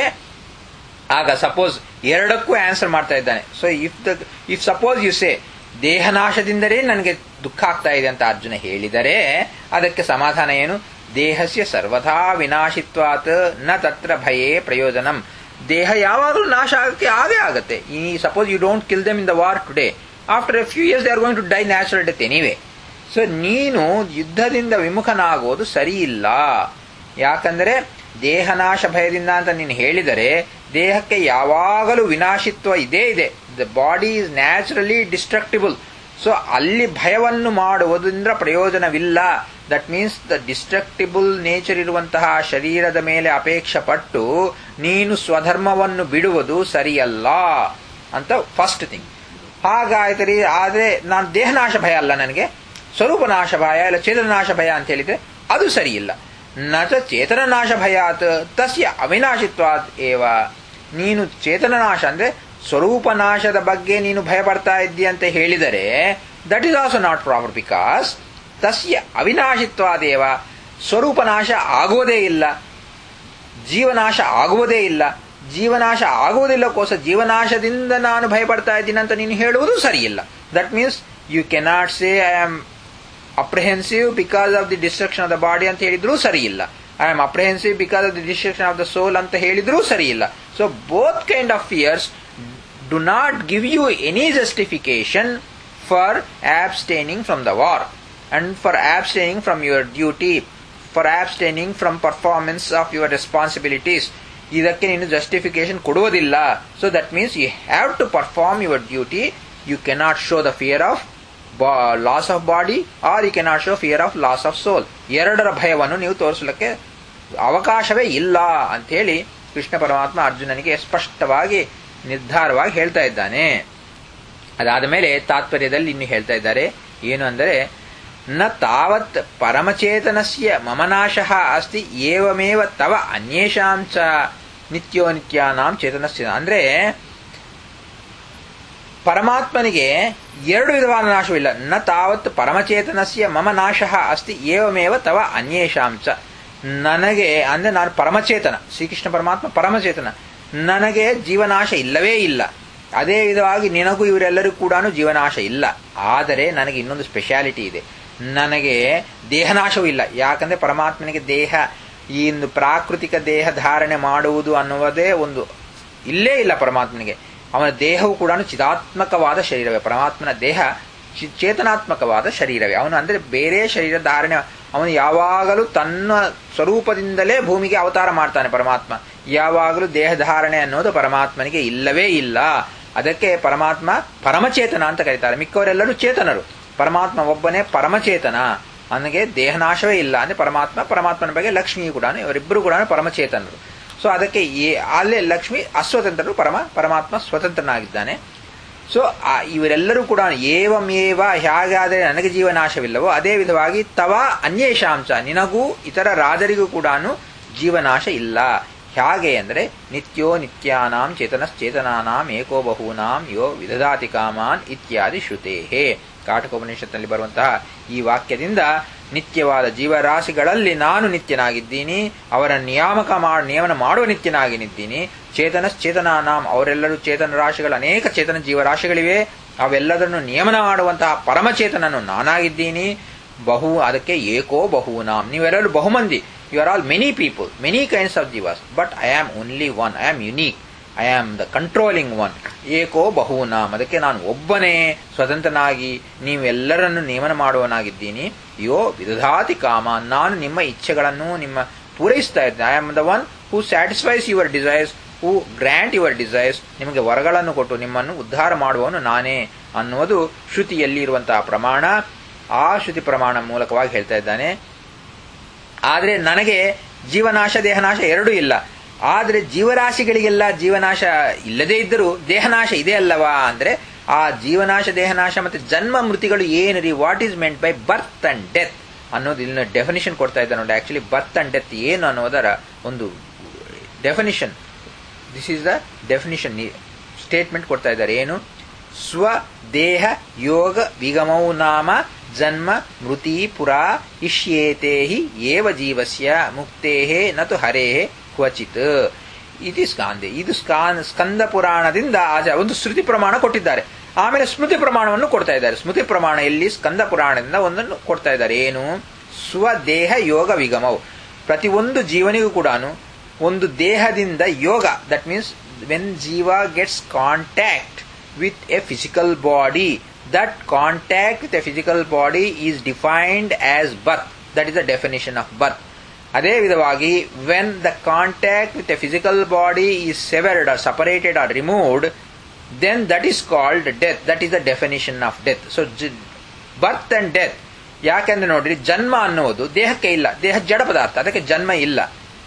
ಆಗ ಸಪೋಸ್ ಎರಡಕ್ಕೂ ಆನ್ಸರ್ ಮಾಡ್ತಾ ಇದ್ದಾನೆ so if the if suppose you say ದೇಹನಾಶದಿಂದಲೇ ನನಗೆ ದುಃಖ ಆಗ್ತಾ ಇದೆ ಅಂತ ಅರ್ಜುನ ಹೇಳಿದರೆ ಅದಕ್ಕೆ ಸಮಾಧಾನ ಏನು ದೇಹಸ್ಯ ಸರ್ವಥಾ ವಿನಾಶಿತ್ವಾತ್ ನ ತತ್ರ ಭಯೇ ಪ್ರಯೋಜನಂ ದೇಹ ಯಾವಾಗಲೂ ನಾಶ ಆಗಕ್ಕೆ ಆಗೇ ಆಗತ್ತೆ ಈ suppose you don't kill them in the war today after a few years they are going to die natural death anyway so ನೀನು ಯುದ್ಧದಿಂದ ವಿಮುಖನಾಗೋದು ಸರಿ ಇಲ್ಲ ಯಾಕಂದರೆ ದೇಹನಾಶ ಭಯದಿಂದ ಅಂತ ನೀನು ಹೇಳಿದರೆ ದೇಹಕ್ಕೆ ಯಾವಾಗಲೂ ವಿನಾಶಿತ್ವ ಇದೇ ಇದೆ the body is naturally destructible so ಅಲ್ಲಿ ಭಯವನ್ನು ಮಾಡುವುದರಿಂದ ಪ್ರಯೋಜನವಿಲ್ಲ that means the destructible nature ಇರುವಂತಹ ಶರೀರದ ಮೇಲೆ ಅಪೇಕ್ಷೆ ಪಟ್ಟು ನೀನು ಸ್ವಧರ್ಮವನ್ನು ಬಿಡುವುದು ಸರಿಯಲ್ಲ ಅಂತ ಫಸ್ಟ್ ಥಿಂಗ್ ಹಾಗಾಯ್ತರಿ ಆದರೆ ನಾನು ದೇಹನಾಶ ಭಯ ಅಲ್ಲ ನನಗೆ ಸ್ವರೂಪನಾಶ ಭಯ ಇಲ್ಲ ಚೇತನನಾಶ ಭಯ ಅಂತ ಹೇಳಿದ್ರೆ ಅದು ಸರಿಯಿಲ್ಲ ನ ಚ ಚೇತನನಾಶ ಭಯಾತ್ ತಸ್ಯ ಅವಿನಾಶಿತ್ವಾತ್ ಏವ ನೀನು ಚೇತನನಾಶ ಅಂದ್ರೆ ಸ್ವರೂಪನಾಶದ ಬಗ್ಗೆ ನೀನು ಭಯಪಡ್ತಾ ಇದ್ದಿ ಅಂತ ಹೇಳಿದರೆ that is also not proper because ತಸ್ಯ ಅವಿನಾಶಿತ್ವಾದೇವ ಸ್ವರೂಪನಾಶ ಆಗುವುದೇ ಇಲ್ಲ ಜೀವನಾಶ ಆಗುವುದೇ ಇಲ್ಲ ಜೀವನಾಶ ಆಗುವುದಿಲ್ಲಕ್ಕೋಸ್ಕರ ಜೀವನಾಶದಿಂದ ನಾನು ಭಯಪಡ್ತಾ ಇದ್ದೀನಿ ಅಂತ ನೀನು ಹೇಳುವುದು ಸರಿಯಿಲ್ಲ that means you cannot say I am apprehensive because of the destruction of the body ಅಂತ ಹೇಳಿದ್ರೂ ಸರಿಯಿಲ್ಲ I am apprehensive because of the destruction of the soul ಅಂತ ಹೇಳಿದ್ರೂ ಸರಿಯಿಲ್ಲ so both kind of fears do not give you any justification for abstaining from the war and for abstaining from your duty for abstaining from performance of your responsibilities ಇದಕ್ಕೆ ನೀನು ಜಸ್ಟಿಫಿಕೇಶನ್ ಕೊಡುವುದಿಲ್ಲ so that means you have to perform your duty you cannot show the fear of loss of body or you cannot show fear of loss of soul ಎರಡರ ಭಯವನ್ನು ನೀವು ತೋರಿಸಲಿಕ್ಕೆ ಅವಕಾಶವೇ ಇಲ್ಲ ಅಂತ ಹೇಳಿ ಕೃಷ್ಣ ಪರಮಾತ್ಮ ಅರ್ಜುನನಿಗೆ ಸ್ಪಷ್ಟವಾಗಿ ನಿರ್ಧಾರವಾಗಿ ಹೇಳ್ತಾ ಇದ್ದಾನೆ ಅದಾದ ಮೇಲೆ ತಾತ್ಪರ್ಯದಲ್ಲಿ ಇನ್ನು ಹೇಳ್ತಾ ಇದ್ದಾರೆ ಏನು ಅಂದರೆ ನ ತಾವತ್ ಪರಮಚೇತನಸ್ಯ ಮಮನಾಶ ಅಸ್ತಿ ಏವಮೇವ ತವ ಅನ್ಯೇಷಾಂ ಚ ನಿತ್ಯೋ ನಿತ್ಯಾನಾಂ ಚೇತನಸ್ಯ ಅಂದ್ರೆ ಪರಮಾತ್ಮನಿಗೆ ಎರಡು ವಿಧವಾದ ನಾಶವಿಲ್ಲ ನ ತಾವತ್ ಪರಮಚೇತನಸ್ಯ ಮಮ ನಾಶ ಅಸ್ತಿ ಏವಮೇವ ತವ ಅನ್ಯೇಷಾಂ ಚ ನನಗೆ ಅಂದ್ರೆ ನಾನು ಪರಮಚೇತನ ಶ್ರೀಕೃಷ್ಣ ಪರಮಾತ್ಮ ಪರಮಚೇತನ ನನಗೆ ಜೀವನಾಶ ಇಲ್ಲವೇ ಇಲ್ಲ ಅದೇ ವಿಧವಾಗಿ ನಿನಗೂ ಇವರೆಲ್ಲರಿಗೂ ಕೂಡ ಜೀವನಾಶ ಇಲ್ಲ ಆದರೆ ನನಗೆ ಇನ್ನೊಂದು ಸ್ಪೆಷಾಲಿಟಿ ಇದೆ ನನಗೆ ದೇಹನಾಶವೂ ಇಲ್ಲ ಯಾಕಂದ್ರೆ ಪರಮಾತ್ಮನಿಗೆ ದೇಹ ಈ ಒಂದು ಪ್ರಾಕೃತಿಕ ದೇಹ ಧಾರಣೆ ಮಾಡುವುದು ಅನ್ನುವುದೇ ಒಂದು ಇಲ್ಲೇ ಇಲ್ಲ ಪರಮಾತ್ಮನಿಗೆ ಅವನ ದೇಹವು ಕೂಡ ಚಿದಾತ್ಮಕವಾದ ಶರೀರವೇ ಪರಮಾತ್ಮನ ದೇಹ ಚೇತನಾತ್ಮಕವಾದ ಶರೀರವೇ ಅವನು ಅಂದ್ರೆ ಬೇರೆ ಶರೀರ ಧಾರಣೆ ಅವನು ಯಾವಾಗಲೂ ತನ್ನ ಸ್ವರೂಪದಿಂದಲೇ ಭೂಮಿಗೆ ಅವತಾರ ಮಾಡ್ತಾನೆ ಪರಮಾತ್ಮ ಯಾವಾಗಲೂ ದೇಹ ಧಾರಣೆ ಅನ್ನೋದು ಪರಮಾತ್ಮನಿಗೆ ಇಲ್ಲವೇ ಇಲ್ಲ ಅದಕ್ಕೆ ಪರಮಾತ್ಮ ಪರಮಚೇತನ ಅಂತ ಕರೀತಾರೆ ಮಿಕ್ಕವರೆಲ್ಲರೂ ಚೇತನರು ಪರಮಾತ್ಮ ಒಬ್ಬನೇ ಪರಮಚೇತನ ಅವನಿಗೆ ದೇಹನಾಶವೇ ಇಲ್ಲ ಅಂದ್ರೆ ಪರಮಾತ್ಮ ಪರಮಾತ್ಮನ ಬಗ್ಗೆ ಲಕ್ಷ್ಮಿ ಕೂಡ ಇವರಿಬ್ಬರು ಕೂಡ ಪರಮಚೇತನರು ಸೊ ಅದಕ್ಕೆ ಅಲ್ಲೇ ಲಕ್ಷ್ಮಿ ಅಸ್ವತಂತ್ರರು ಪರಮ ಪರಮಾತ್ಮ ಸ್ವತಂತ್ರನಾಗಿದ್ದಾನೆ ಸೊ ಇವರೆಲ್ಲರೂ ಕೂಡ ಏವಮೇವ ಹೇಗಾದರೆ ನನಗೆ ಜೀವನಾಶವಿಲ್ಲವೋ ಅದೇ ವಿಧವಾಗಿ ತವ ಅನ್ಯೇಷಾಂಶ ನಿನಗೂ ಇತರ ರಾಜರಿಗೂ ಕೂಡ ಜೀವನಾಶ ಇಲ್ಲ ಹೇಗೆ ಅಂದರೆ ನಿತ್ಯೋ ನಿತ್ಯಾನಾಂ ಚೇತನಶ್ಚೇತನಾನಾಂ ಏಕೋ ಬಹೂನಾಂ ಯೋ ವಿದಧಾತಿ ಕಾಮಾನ್ ಇತ್ಯಾದಿ ಶ್ರುತೇಹೇ ಕಾಟಕೋಪನಿಷತ್ನಲ್ಲಿ ಬರುವಂತಹ ಈ ವಾಕ್ಯದಿಂದ ನಿತ್ಯವಾದ ಜೀವರಾಶಿಗಳಲ್ಲಿ ನಾನು ನಿತ್ಯನಾಗಿದ್ದೀನಿ ಅವರ ನಿಯಾಮಕ ಮಾಡ ನಿಯಮನ ಮಾಡುವ ನಿತ್ಯನಾಗಿ ನಿದ್ದೀನಿ ಚೇತನಶ್ಚೇತನಾನಾಂ ಅವರೆಲ್ಲರೂ ಚೇತನ ರಾಶಿಗಳು ಅನೇಕ ಚೇತನ ಜೀವರಾಶಿಗಳಿವೆ ಅವೆಲ್ಲದನ್ನು ನಿಯಮನ ಮಾಡುವಂತಹ ಪರಮಚೇತನನು ನಾನಾಗಿದ್ದೀನಿ ಬಹು ಅದಕ್ಕೆ ಏಕೋ ಬಹುನಾಂ ನೀವೆಲ್ಲರೂ ಬಹುಮಂದಿ you are all many people many kinds of ಜೀವಾಸ್ but I am only one I am unique I am the controlling one ಏಕೋ ಬಹುನಾಂ ಅದಕ್ಕೆ ನಾನು ಒಬ್ಬನೇ ಸ್ವತಂತ್ರನಾಗಿ ನೀವೆಲ್ಲರನ್ನು ನೇಮನ ಮಾಡುವನಾಗಿದ್ದೀನಿ ಯೋ ವಿಧಾತಿ ಕಾಮ ನಾನು ನಿಮ್ಮ ಇಚ್ಛೆಗಳನ್ನು ನಿಮ್ಮ ಪೂರೈಸ್ತಾ ಇದ್ದೇನೆ I am the one who satisfies your desires who grant your desires ನಿಮಗೆ ವರಗಳನ್ನು ಕೊಟ್ಟು ನಿಮ್ಮನ್ನು ಉದ್ಧಾರ ಮಾಡುವವನು ನಾನೇ ಅನ್ನುವುದು ಶ್ರುತಿಯಲ್ಲಿ ಇರುವಂತಹ ಪ್ರಮಾಣ ಆ ಶ್ರುತಿ ಪ್ರಮಾಣ ಮೂಲಕವಾಗಿ ಹೇಳ್ತಾ ಇದ್ದಾನೆ ಆದರೆ ನನಗೆ ಜೀವನಾಶ ದೇಹನಾಶ ಎರಡೂ ಇಲ್ಲ ಆದರೆ ಜೀವರಾಶಿಗಳಿಗೆಲ್ಲ ಜೀವನಾಶ ಇಲ್ಲದೇ ಇದ್ದರೂ ದೇಹನಾಶ ಇದೆ ಅಲ್ಲವಾ ಅಂದ್ರೆ ಆ ಜೀವನಾಶ ದೇಹನಾಶ ಮತ್ತೆ ಜನ್ಮ ಮೃತಿಗಳು ಏನು ರೀ what is meant by birth and death ಅನ್ನೋದು ಇಲ್ಲಿ ಡೆಫಿನಿಷನ್ ಕೊಡ್ತಾ ಇದ್ದಾರೆ ನೋಡಿ ಆಕ್ಚುಲಿ ಬರ್ತ್ ಅಂಡ್ ಡೆತ್ ಏನು ಅನ್ನೋದರ ಒಂದು definition this is the definition statement ಕೊಡ್ತಾ ಇದ್ದಾರೆ ಏನು ಸ್ವ ದೇಹ ಯೋಗ ವಿಗಮೌ ನಾಮ ಜನ್ಮ ಮೃತಿ ಪುರಾ ಇಷ್ಯೇತೆ ಹಿ ಏವ ಜೀವಸ್ಯ ಮುಕ್ತೇಃ ನತು ಹರೇಃ ಕ್ವಚಿತ್ ಇದು ಸ್ಕಾಂದೆ ಇದು ಸ್ಕಾನ್ ಸ್ಕಂದ ಪುರಾಣದಿಂದ ಆಚ- ಒಂದು ಶ್ರುತಿ ಪ್ರಮಾಣ ಕೊಟ್ಟಿದ್ದಾರೆ ಆಮೇಲೆ ಸ್ಮೃತಿ ಪ್ರಮಾಣವನ್ನು ಕೊಡ್ತಾ ಇದ್ದಾರೆ ಸ್ಮೃತಿ ಪ್ರಮಾಣ ಇಲ್ಲಿ ಸ್ಕಂದ ಪುರಾಣದಿಂದ ಒಂದನ್ನು ಕೊಡ್ತಾ ಇದ್ದಾರೆ ಏನು ಸ್ವದೇಹ ಯೋಗ ವಿಗಮವು ಪ್ರತಿಯೊಂದು ಜೀವನಿಗೂ ಕೂಡ ಒಂದು ದೇಹದಿಂದ ಯೋಗ ದಟ್ ಮೀನ್ಸ್ ವೆನ್ ಜೀವ gets contact with a physical body. That contact with a physical body is defined as birth. That is the definition of birth. ಅದೇ ವಿಧವಾಗಿ when the contact with a physical body is severed or separated or removed then that is called death that is the definition of death so birth and death ಯಾಕೆಂದ್ರೆ ನೋಡ್ರಿ ಜನ್ಮ ಅನ್ನುವುದು ದೇಹಕ್ಕೆ ಇಲ್ಲ ದೇಹ ಜಡ ಪದಾರ್ಥ ಅದಕ್ಕೆ ಜನ್ಮ ಇಲ್ಲ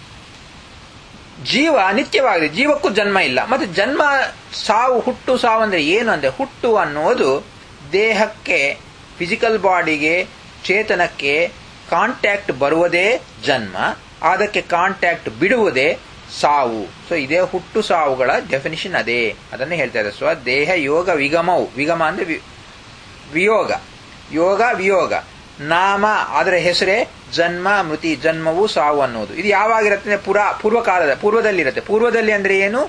ಜೀವ ನಿತ್ಯವಾಗಿದೆ ಜೀವಕ್ಕೂ ಜನ್ಮ ಇಲ್ಲ ಮತ್ತೆ ಜನ್ಮ ಸಾವು ಹುಟ್ಟು ಸಾವು ಅಂದ್ರೆ ಏನು ಅಂದ್ರೆ ಹುಟ್ಟು ಅನ್ನೋದು ದೇಹಕ್ಕೆ ಫಿಸಿಕಲ್ ಬಾಡಿಗೆ ಚೇತನಕ್ಕೆ ಕಾಂಟ್ಯಾಕ್ಟ್ ಬರುವುದೇ ಜನ್ಮ ಅದಕ್ಕೆ ಕಾಂಟ್ಯಾಕ್ಟ್ ಬಿಡುವುದೇ ಸಾವು ಸೊ ಇದೇ ಹುಟ್ಟು ಸಾವುಗಳ ಡೆಫಿನಿಷನ್ ಅದೇ ಅದನ್ನು ಹೇಳ್ತಾ ಇದ್ದಾರೆ ಸ್ವ ದೇಹ ಯೋಗ ವಿಗಮವು ವಿಗಮ ಅಂದ್ರೆ ವಿ- ವಿಯೋಗ ಯೋಗ ವಿಯೋಗ ನಾಮ ಅದರ ಹೆಸರೇ ಜನ್ಮ ಮೃತಿ ಜನ್ಮವು ಸಾವು ಅನ್ನೋದು ಇದು ಯಾವಾಗಿರುತ್ತೆ ಅಂದ್ರೆ ಪುರಾ ಪೂರ್ವಕಾಲದ ಪೂರ್ವದಲ್ಲಿರುತ್ತೆ ಪೂರ್ವದಲ್ಲಿ ಅಂದ್ರೆ ಏನು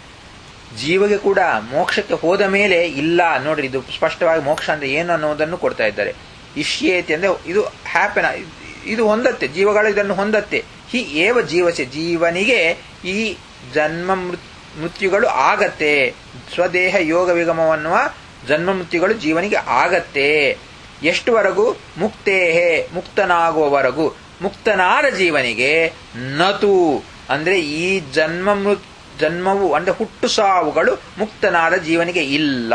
ಜೀವಗೆ ಕೂಡ ಮೋಕ್ಷಕ್ಕೆ ಹೋದ ಮೇಲೆ ಇಲ್ಲ ನೋಡ್ರಿ ಇದು ಸ್ಪಷ್ಟವಾಗಿ ಮೋಕ್ಷ ಅಂದ್ರೆ ಏನು ಅನ್ನೋದನ್ನು ಕೊಡ್ತಾ ಇದ್ದಾರೆ ಇಷ್ಯೇತಿ ಅಂದ್ರೆ ಇದು ಹ್ಯಾಪನ ಇದು ಹೊಂದತ್ತೆ ಜೀವಗಳು ಇದನ್ನು ಹೊಂದತ್ತೆ ಹಿ ಏವ ಜೀವಸೆ ಜೀವನಿಗೆ ಈ ಜನ್ಮ ಮೃತ್- ಮೃತ್ಯುಗಳು ಆಗತ್ತೆ ಸ್ವದೇಹ ಯೋಗ ವಿಗಮವನ್ನುವ ಜನ್ಮ ಮೃತ್ಯುಗಳು ಜೀವನಿಗೆ ಆಗತ್ತೆ ಎಷ್ಟುವರೆಗೂ ಮುಕ್ತೇಹೇ ಮುಕ್ತನಾಗುವವರೆಗೂ ಮುಕ್ತನಾದ ಜೀವನಿಗೆ ನತು ಅಂದ್ರೆ ಈ ಜನ್ಮ ಮೃತ್ ಜನ್ಮವು ಅಂದ್ರೆ ಹುಟ್ಟು ಸಾವುಗಳು ಮುಕ್ತನಾದ ಜೀವನಿಗೆ ಇಲ್ಲ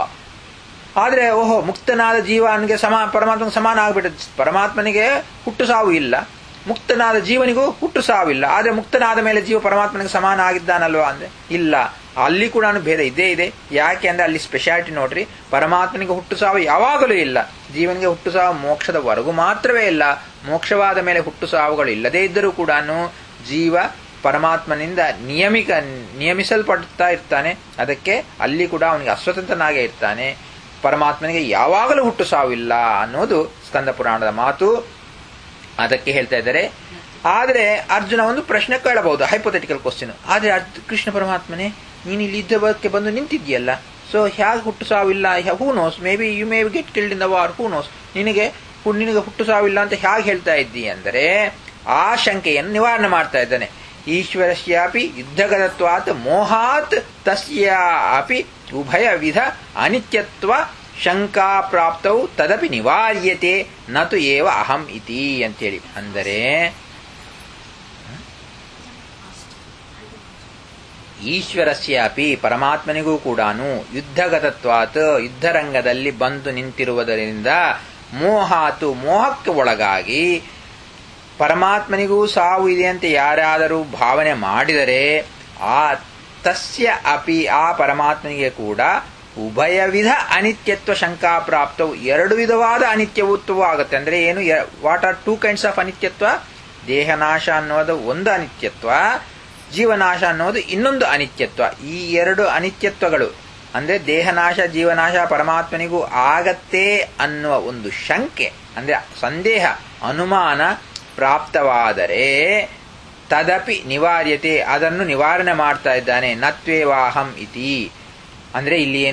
ಆದ್ರೆ ಓಹೋ ಮುಕ್ತನಾದ ಜೀವನಿಗೆ ಸಮ ಪರಮಾತ್ಮನಿಗೆ ಸಮಾನ ಆಗ್ಬಿಟ್ಟು ಪರಮಾತ್ಮನಿಗೆ ಹುಟ್ಟು ಸಾವು ಇಲ್ಲ ಮುಕ್ತನಾದ ಜೀವನಿಗೂ ಹುಟ್ಟು ಸಾವಿಲ್ಲ ಆದ್ರೆ ಮುಕ್ತನಾದ ಮೇಲೆ ಜೀವ ಪರಮಾತ್ಮನಿಗೆ ಸಮಾನ ಆಗಿದ್ದಾನಲ್ವಾ ಅಂದ್ರೆ ಇಲ್ಲ ಅಲ್ಲಿ ಕೂಡ ಭೇದ ಇದೇ ಇದೆ ಯಾಕೆ ಅಂದ್ರೆ ಅಲ್ಲಿ ಸ್ಪೆಷಾಲಿಟಿ ನೋಡ್ರಿ ಪರಮಾತ್ಮನಿಗೆ ಹುಟ್ಟು ಸಾವು ಯಾವಾಗಲೂ ಇಲ್ಲ ಜೀವನಿಗೆ ಹುಟ್ಟು ಸಾವು ಮೋಕ್ಷದವರೆಗೂ ಮಾತ್ರವೇ ಇಲ್ಲ ಮೋಕ್ಷವಾದ ಮೇಲೆ ಹುಟ್ಟು ಸಾವುಗಳು ಇಲ್ಲದೇ ಇದ್ದರೂ ಕೂಡ ಜೀವ ಪರಮಾತ್ಮನಿಂದ ನಿಯಮಿಕ ನಿಯಮಿಸಲ್ಪಡ್ತಾ ಇರ್ತಾನೆ ಅದಕ್ಕೆ ಅಲ್ಲಿ ಕೂಡ ಅವನಿಗೆ ಅಸ್ವತಂತ್ರನಾಗೇ ಇರ್ತಾನೆ ಪರಮಾತ್ಮನಿಗೆ ಯಾವಾಗಲೂ ಹುಟ್ಟು ಸಾವಿಲ್ಲ ಅನ್ನೋದು ಸ್ಕಂದ ಪುರಾಣದ ಮಾತು ಅದಕ್ಕೆ ಹೇಳ್ತಾ ಇದ್ದಾರೆ ಆದರೆ ಅರ್ಜುನ ಒಂದು ಪ್ರಶ್ನೆ ಕೇಳಬಹುದು ಹೈಪೋಥೆಟಿಕಲ್ ಕ್ವಶನ್ ಆದರೆ ಅರ್ಜ್- ಕೃಷ್ಣ ಪರಮಾತ್ಮನೇ ನೀನು ಇಲ್ಲಿ ಯುದ್ಧಕ್ಕೆ ಬಂದು ನಿಂತಿದ್ಯಲ್ಲ ಸೊ ಹೇಗೆ ಹುಟ್ಟು ಸಾವಿಲ್ಲ who knows maybe you may get killed in the war who knows ನಿನಗೆ ಹು- ನಿನಗೆ ಹುಟ್ಟು ಸಾವಿಲ್ಲ ಅಂತ ಹೇಗೆ ಹೇಳ್ತಾ ಇದ್ದೀ ಅಂದರೆ ಆ ಶಂಕೆಯನ್ನು ನಿವಾರಣೆ ಮಾಡ್ತಾ ಇದ್ದಾನೆ ಈಶ್ವರಸ್ಯಾಪಿ ಯುದ್ಧಗತತ್ವಾತ್ ಮೋಹಾತ್ ತಸ್ಯ ಅಪಿ ಉಭಯ ವಿಧ ಅನಿತ್ಯತ್ವ ಶಂಕಾ ಪ್ರಾಪ್ತವು ತದಪಿ ನಿವಾರ್ಯತೆ ನತು ಏವ ಅಹಂ ಇತಿ ಅಂತೇಳಿ ಅಂದರೆ ಈಶ್ವರಸ್ಯಾಪಿ ಪರಮಾತ್ಮನಿಗೂ ಕೂಡ ಯುದ್ಧಗತತ್ವಾತ್ ಯುದ್ಧರಂಗದಲ್ಲಿ ಬಂದು ನಿಂತಿರುವುದರಿಂದ ಮೋಹಾತು ಮೋಹಕ್ಕೆ ಒಳಗಾಗಿ ಪರಮಾತ್ಮನಿಗೂ ಸಾವು ಇದೆ ಅಂತ ಯಾರಾದರೂ ಭಾವನೆ ಮಾಡಿದರೆ ಆ ತಸ್ಯ ಅಪಿ ಆ ಪರಮಾತ್ಮನಿಗೆ ಕೂಡ ಉಭಯ ವಿಧ ಅನಿತ್ಯತ್ವ ಶಂಕಾ ಪ್ರಾಪ್ತವು ಎರಡು ವಿಧವಾದ ಅನಿತ್ಯತ್ವವು ಆಗುತ್ತೆ ಅಂದ್ರೆ ಏನು what are two kinds of ಅನಿತ್ಯತ್ವ ದೇಹನಾಶ ಅನ್ನೋದು ಒಂದು ಅನಿತ್ಯತ್ವ ಜೀವನಾಶ ಅನ್ನೋದು ಇನ್ನೊಂದು ಅನಿತ್ಯತ್ವ ಈ ಎರಡು ಅನಿತ್ಯತ್ವಗಳು ಅಂದ್ರೆ ದೇಹನಾಶ ಜೀವನಾಶ ಪರಮಾತ್ಮನಿಗೂ ಆಗತ್ತೆ ಅನ್ನುವ ಒಂದು ಶಂಕೆ ಅಂದ್ರೆ ಸಂದೇಹ ಅನುಮಾನ ಪ್ರಾಪ್ತವಾದರೆ ತದಪಿ ನಿವಾರ್ಯತೆ ಅದನ್ನು ನಿವಾರಣೆ ಮಾಡ್ತಾ ಇದ್ದಾನೆ ನತ್ವೇವಾಹಂ ಇತಿ ಅಂದ್ರೆ ಇಲ್ಲಿ ಏನು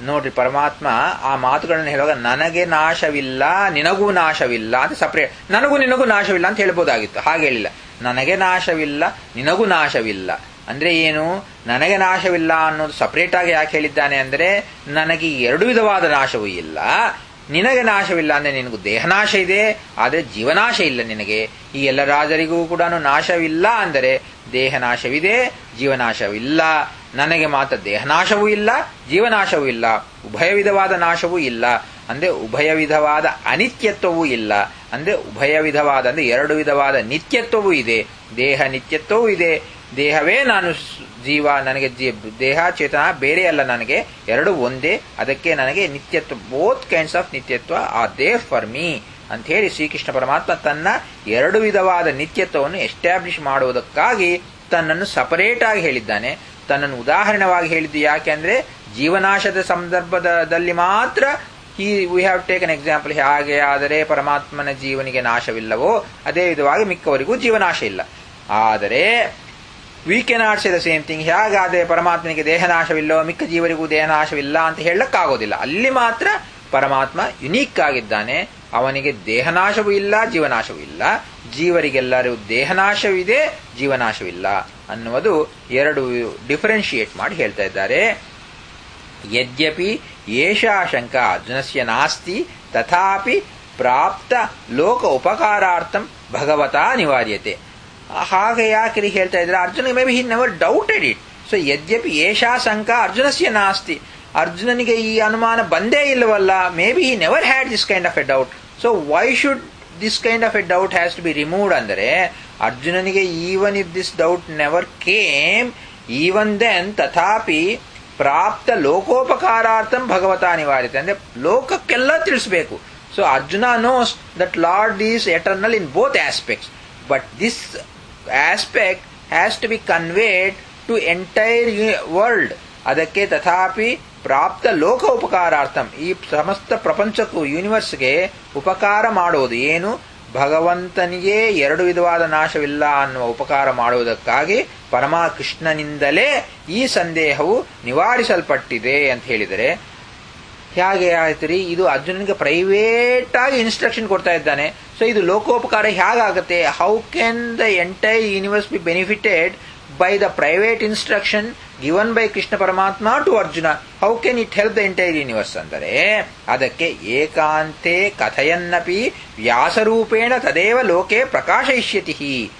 ನೋಡ್ರಿ ಪರಮಾತ್ಮ ಆ ಮಾತುಗಳನ್ನು ಹೇಳುವಾಗ ನನಗೆ ನಾಶವಿಲ್ಲ ನಿನಗೂ ನಾಶವಿಲ್ಲ ಅಂತ ಸಪರೇಟ್ ನನಗೂ ನಿನಗೂ ನಾಶವಿಲ್ಲ ಅಂತ ಹೇಳ್ಬೋದಾಗಿತ್ತು ಹಾಗೆ ಹೇಳಿಲ್ಲ ನನಗೆ ನಾಶವಿಲ್ಲ ನಿನಗೂ ನಾಶವಿಲ್ಲ ಅಂದ್ರೆ ಏನು ನನಗೆ ನಾಶವಿಲ್ಲ ಅನ್ನೋದು ಸಪರೇಟ್ ಆಗಿ ಯಾಕೆ ಹೇಳಿದ್ದಾನೆ ಅಂದ್ರೆ ನನಗೆ ಎರಡು ವಿಧವಾದ ನಾಶವೂ ಇಲ್ಲ ನಿನಗೆ ನಾಶವಿಲ್ಲ ಅಂದ್ರೆ ನಿನಗೂ ದೇಹನಾಶ ಇದೆ ಆದರೆ ಜೀವನಾಶ ಇಲ್ಲ ನಿನಗೆ ಈ ಎಲ್ಲ ರಾಜರಿಗೂ ಕೂಡ ನಾಶವಿಲ್ಲ ಅಂದರೆ ದೇಹನಾಶವಿದೆ ಜೀವನಾಶವಿಲ್ಲ ನನಗೆ ಮಾತ್ರ ದೇಹನಾಶವೂ ಇಲ್ಲ ಜೀವನಾಶವೂ ಇಲ್ಲ ಉಭಯ ವಿಧವಾದ ನಾಶವೂ ಇಲ್ಲ ಅಂದ್ರೆ ಉಭಯ ವಿಧವಾದ ಅನಿತ್ಯತ್ವವೂ ಇಲ್ಲ ಅಂದ್ರೆ ಉಭಯ ವಿಧವಾದ ಅಂದ್ರೆ ಎರಡು ವಿಧವಾದ ನಿತ್ಯತ್ವವೂ ಇದೆ ದೇಹ ನಿತ್ಯತ್ವವೂ ಇದೆ ದೇಹವೇ ನಾನು ಜೀವ ನನಗೆ ದೇಹ ಚೇತನ ಬೇರೆ ಅಲ್ಲ ನನಗೆ ಎರಡು ಒಂದೇ ಅದಕ್ಕೆ ನನಗೆ ನಿತ್ಯತ್ವ ಬೋತ್ ಕೈಂಡ್ಸ್ ಆಫ್ ನಿತ್ಯತ್ವ ಆ ದೇ ಫಾರ್ ಮೀ ಅಂತ ಹೇಳಿ ಶ್ರೀಕೃಷ್ಣ ಪರಮಾತ್ಮ ತನ್ನ ಎರಡು ವಿಧವಾದ ನಿತ್ಯತ್ವವನ್ನು ಎಸ್ಟಾಬ್ಲಿಷ್ ಮಾಡುವುದಕ್ಕಾಗಿ ತನ್ನನ್ನು ಸಪರೇಟ್ ಆಗಿ ಹೇಳಿದ್ದಾನೆ ತನ್ನನ್ನು ಉದಾಹರಣವಾಗಿ ಹೇಳಿದ್ದು ಯಾಕೆ ಅಂದ್ರೆ ಜೀವನಾಶದ ಸಂದರ್ಭದಲ್ಲಿ ಮಾತ್ರ ಈ ವಿ ಹ್ಯಾವ್ ಟೇಕನ್ ಎಕ್ಸಾಂಪಲ್ ಹಾಗೆ ಆದರೆ ಪರಮಾತ್ಮನ ಜೀವನಿಗೆ ನಾಶವಿಲ್ಲವೋ ಅದೇ ವಿಧವಾಗಿ ಮಿಕ್ಕವರಿಗೂ ಜೀವನಾಶ ಇಲ್ಲ ಆದರೆ we cannot say the same thing ಹೇಗಾದ್ರೆ ಪರಮಾತ್ಮನಿಗೆ ದೇಹನಾಶವಿಲ್ಲೋ ಮಿಕ್ಕ ಜೀವರಿಗೂ ದೇಹನಾಶವಿಲ್ಲ ಅಂತ ಹೇಳಕ್ಕಾಗೋದಿಲ್ಲ ಅಲ್ಲಿ ಮಾತ್ರ ಪರಮಾತ್ಮ ಯುನೀಕ್ ಆಗಿದ್ದಾನೆ ಅವನಿಗೆ ದೇಹನಾಶವೂ ಇಲ್ಲ ಜೀವನಾಶವೂ ಇಲ್ಲ ಜೀವರಿಗೆಲ್ಲರೂ ದೇಹನಾಶವಿದೆ ಜೀವನಾಶವಿಲ್ಲ ಅನ್ನುವುದು ಎರಡು ಡಿಫರೆನ್ಶಿಯೇಟ್ ಮಾಡಿ ಹೇಳ್ತಾ ಇದ್ದಾರೆ ಯದ್ಯಪಿ ಏಷಾ ಶಂಕ ಅರ್ಜುನಸ್ಯ ನಾಸ್ತಿ ತಥಾಪಿ ಪ್ರಾಪ್ತ ಲೋಕ ಉಪಕಾರಾರ್ಥಂ ಭಗವತಾ ನಿವಾರ್ಯತೆ ಹಾಗೆ ಯಾಕೆ ಹೇಳ್ತಾ ಇದ್ರೆ Arjuna may be he never doubted it so ಯದ್ಯಪಿ ಏಷಾ ಶಂಕ ಅರ್ಜುನಸ್ಯ ನಾಸ್ತಿ ಅರ್ಜುನನಿಗೆ ಈ ಅನುಮಾನ ಬಂದೇ ಇಲ್ಲವಲ್ಲ may B he never had this kind of a doubt so why should this kind of a doubt has to be removed ಅಂದರೆ ಅರ್ಜುನನಿಗೆ even if this doubt never came even then ತಥಾಪಿ ಪ್ರಾಪ್ತ ಲೋಕೋಪಕಾರಾರ್ಥಂ ಭಗವತ ಅನಿವಾರ್ಯತೆ ಅಂದ್ರೆ ಲೋಕಕ್ಕೆಲ್ಲ ತಿಳಿಸಬೇಕು so Arjuna knows that lord is eternal in both aspects but this aspect has to be conveyed to entire world ಅದಕ್ಕೆ ತಥಾಪಿ ಪ್ರಾಪ್ತ ಲೋಕ ಉಪಕಾರಾರ್ಥಂ ಈ ಸಮಸ್ತ ಪ್ರಪಂಚಕ್ಕೂ ಯೂನಿವರ್ಸ್ಗೆ ಉಪಕಾರ ಮಾಡುವುದು ಏನು ಭಗವಂತನಿಗೆ ಎರಡು ವಿಧವಾದ ನಾಶವಿಲ್ಲ ಅನ್ನುವ ಉಪಕಾರ ಮಾಡುವುದಕ್ಕಾಗಿ ಪರಮ ಕೃಷ್ಣನಿಂದಲೇ ಈ ಸಂದೇಹವು ನಿವಾರಿಸಲ್ಪಟ್ಟಿದೆ ಅಂತ ಹೇಳಿದರೆ ಹೇಗೆ ಆಯ್ತು ರೀ ಇದು ಅರ್ಜುನನಿಗೆ ಪ್ರೈವೇಟ್ ಆಗಿ ಇನ್ಸ್ಟ್ರಕ್ಷನ್ ಕೊಡ್ತಾ ಇದ್ದಾನೆ ಸೊ ಇದು ಲೋಕೋಪಕಾರ ಹೇಗಾಗುತ್ತೆ how can the entire universe be benefited by the private instruction given by Krishna ಪರಮಾತ್ಮ to Arjuna how can it help the entire universe ಅಂದರೆ ಅದಕ್ಕೆ ಏಕಾಂತೆ ಕಥೆಯನ್ನಪಿ ವ್ಯಾಸರೂಪೇಣ ತದೇವ ಲೋಕೆ ಪ್ರಕಾಶಯಿಷ್ಯತಿ